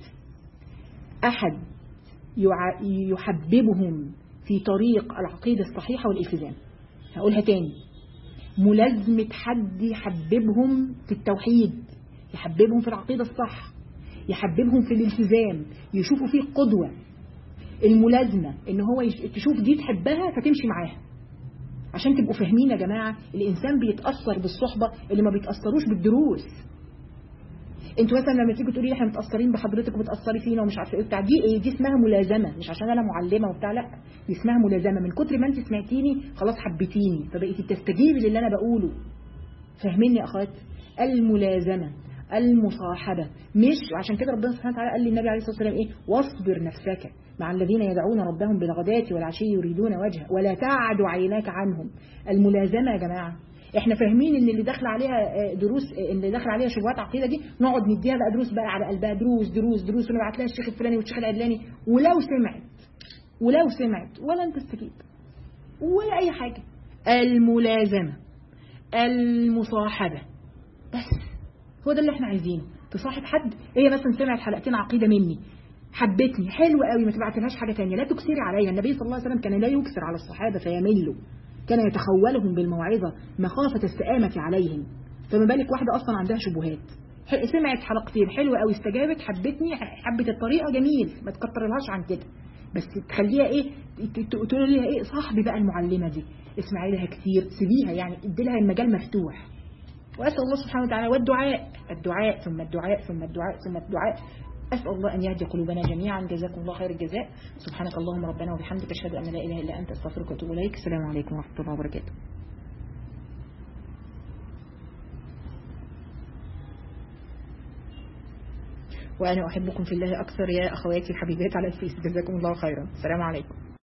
احد يع- يحببهم في طريق العقيده الصحيحه والالتزام هقولها تاني ملازمة حد يحببهم في التوحيد يحببهم في العقيدة الصح يحببهم في الالتزام يشوفوا فيه قدوة الملازمة ان هو يش... تشوف دي تحبها فتمشي معاها عشان تبقوا فاهمين يا جماعة الإنسان بيتأثر بالصحبة اللي ما بيتأثروش بالدروس انتوا مثلا لما تيجوا تقولي لي احنا متاثرين بحضرتك وبتاثري فينا ومش عارفه ايه بتاع دي ايه دي اسمها ملازمه مش عشان انا معلمه وبتاع لا دي اسمها ملازمه من كتر ما انت سمعتيني خلاص حبيتيني فبقيتي تستجيبي للي انا بقوله فاهميني يا اخوات الملازمه المصاحبة مش عشان كده ربنا سبحانه وتعالى قال للنبي عليه الصلاة والسلام ايه واصبر نفسك مع الذين يدعون ربهم بالغداة والعشي يريدون وجهه ولا تعد عيناك عنهم الملازمة يا جماعة احنا فاهمين ان اللي داخل عليها آه، دروس آه، اللي داخل عليها شبهات عقيده دي نقعد نديها بقى دروس بقى على قلبها دروس دروس دروس ونبعت لها الشيخ الفلاني والشيخ العلاني ولو سمعت ولو سمعت ولن تستفيد ولا اي حاجه الملازمه المصاحبه بس هو ده اللي احنا عايزينه تصاحب حد هي مثلا سمعت حلقتين عقيده مني حبتني حلو قوي ما تبعتلهاش حاجه تانية لا تكسري عليها النبي صلى الله عليه وسلم كان لا يكسر على الصحابه فيملوا كان يتخولهم بالموعظه مخافه السآمه عليهم فما بالك واحده اصلا عندها شبهات ح- سمعت حلقتين حلوه قوي استجابت حبتني حبت الطريقه جميل ما تكترلهاش عن كده بس تخليها ايه ت- ت- تقول لها ايه صاحبي بقى المعلمه دي اسمعي لها كتير سيبيها يعني ادي لها المجال مفتوح وأسأل الله سبحانه وتعالى والدعاء الدعاء ثم الدعاء ثم الدعاء ثم الدعاء أسأل الله أن يهدي قلوبنا جميعا جزاكم الله خير الجزاء سبحانك اللهم ربنا وبحمدك أشهد أن لا إله إلا أنت أستغفرك وأتوب إليك السلام عليكم ورحمة الله وبركاته وأنا أحبكم في الله أكثر يا أخواتي الحبيبات على الفيس جزاكم الله خيرا السلام عليكم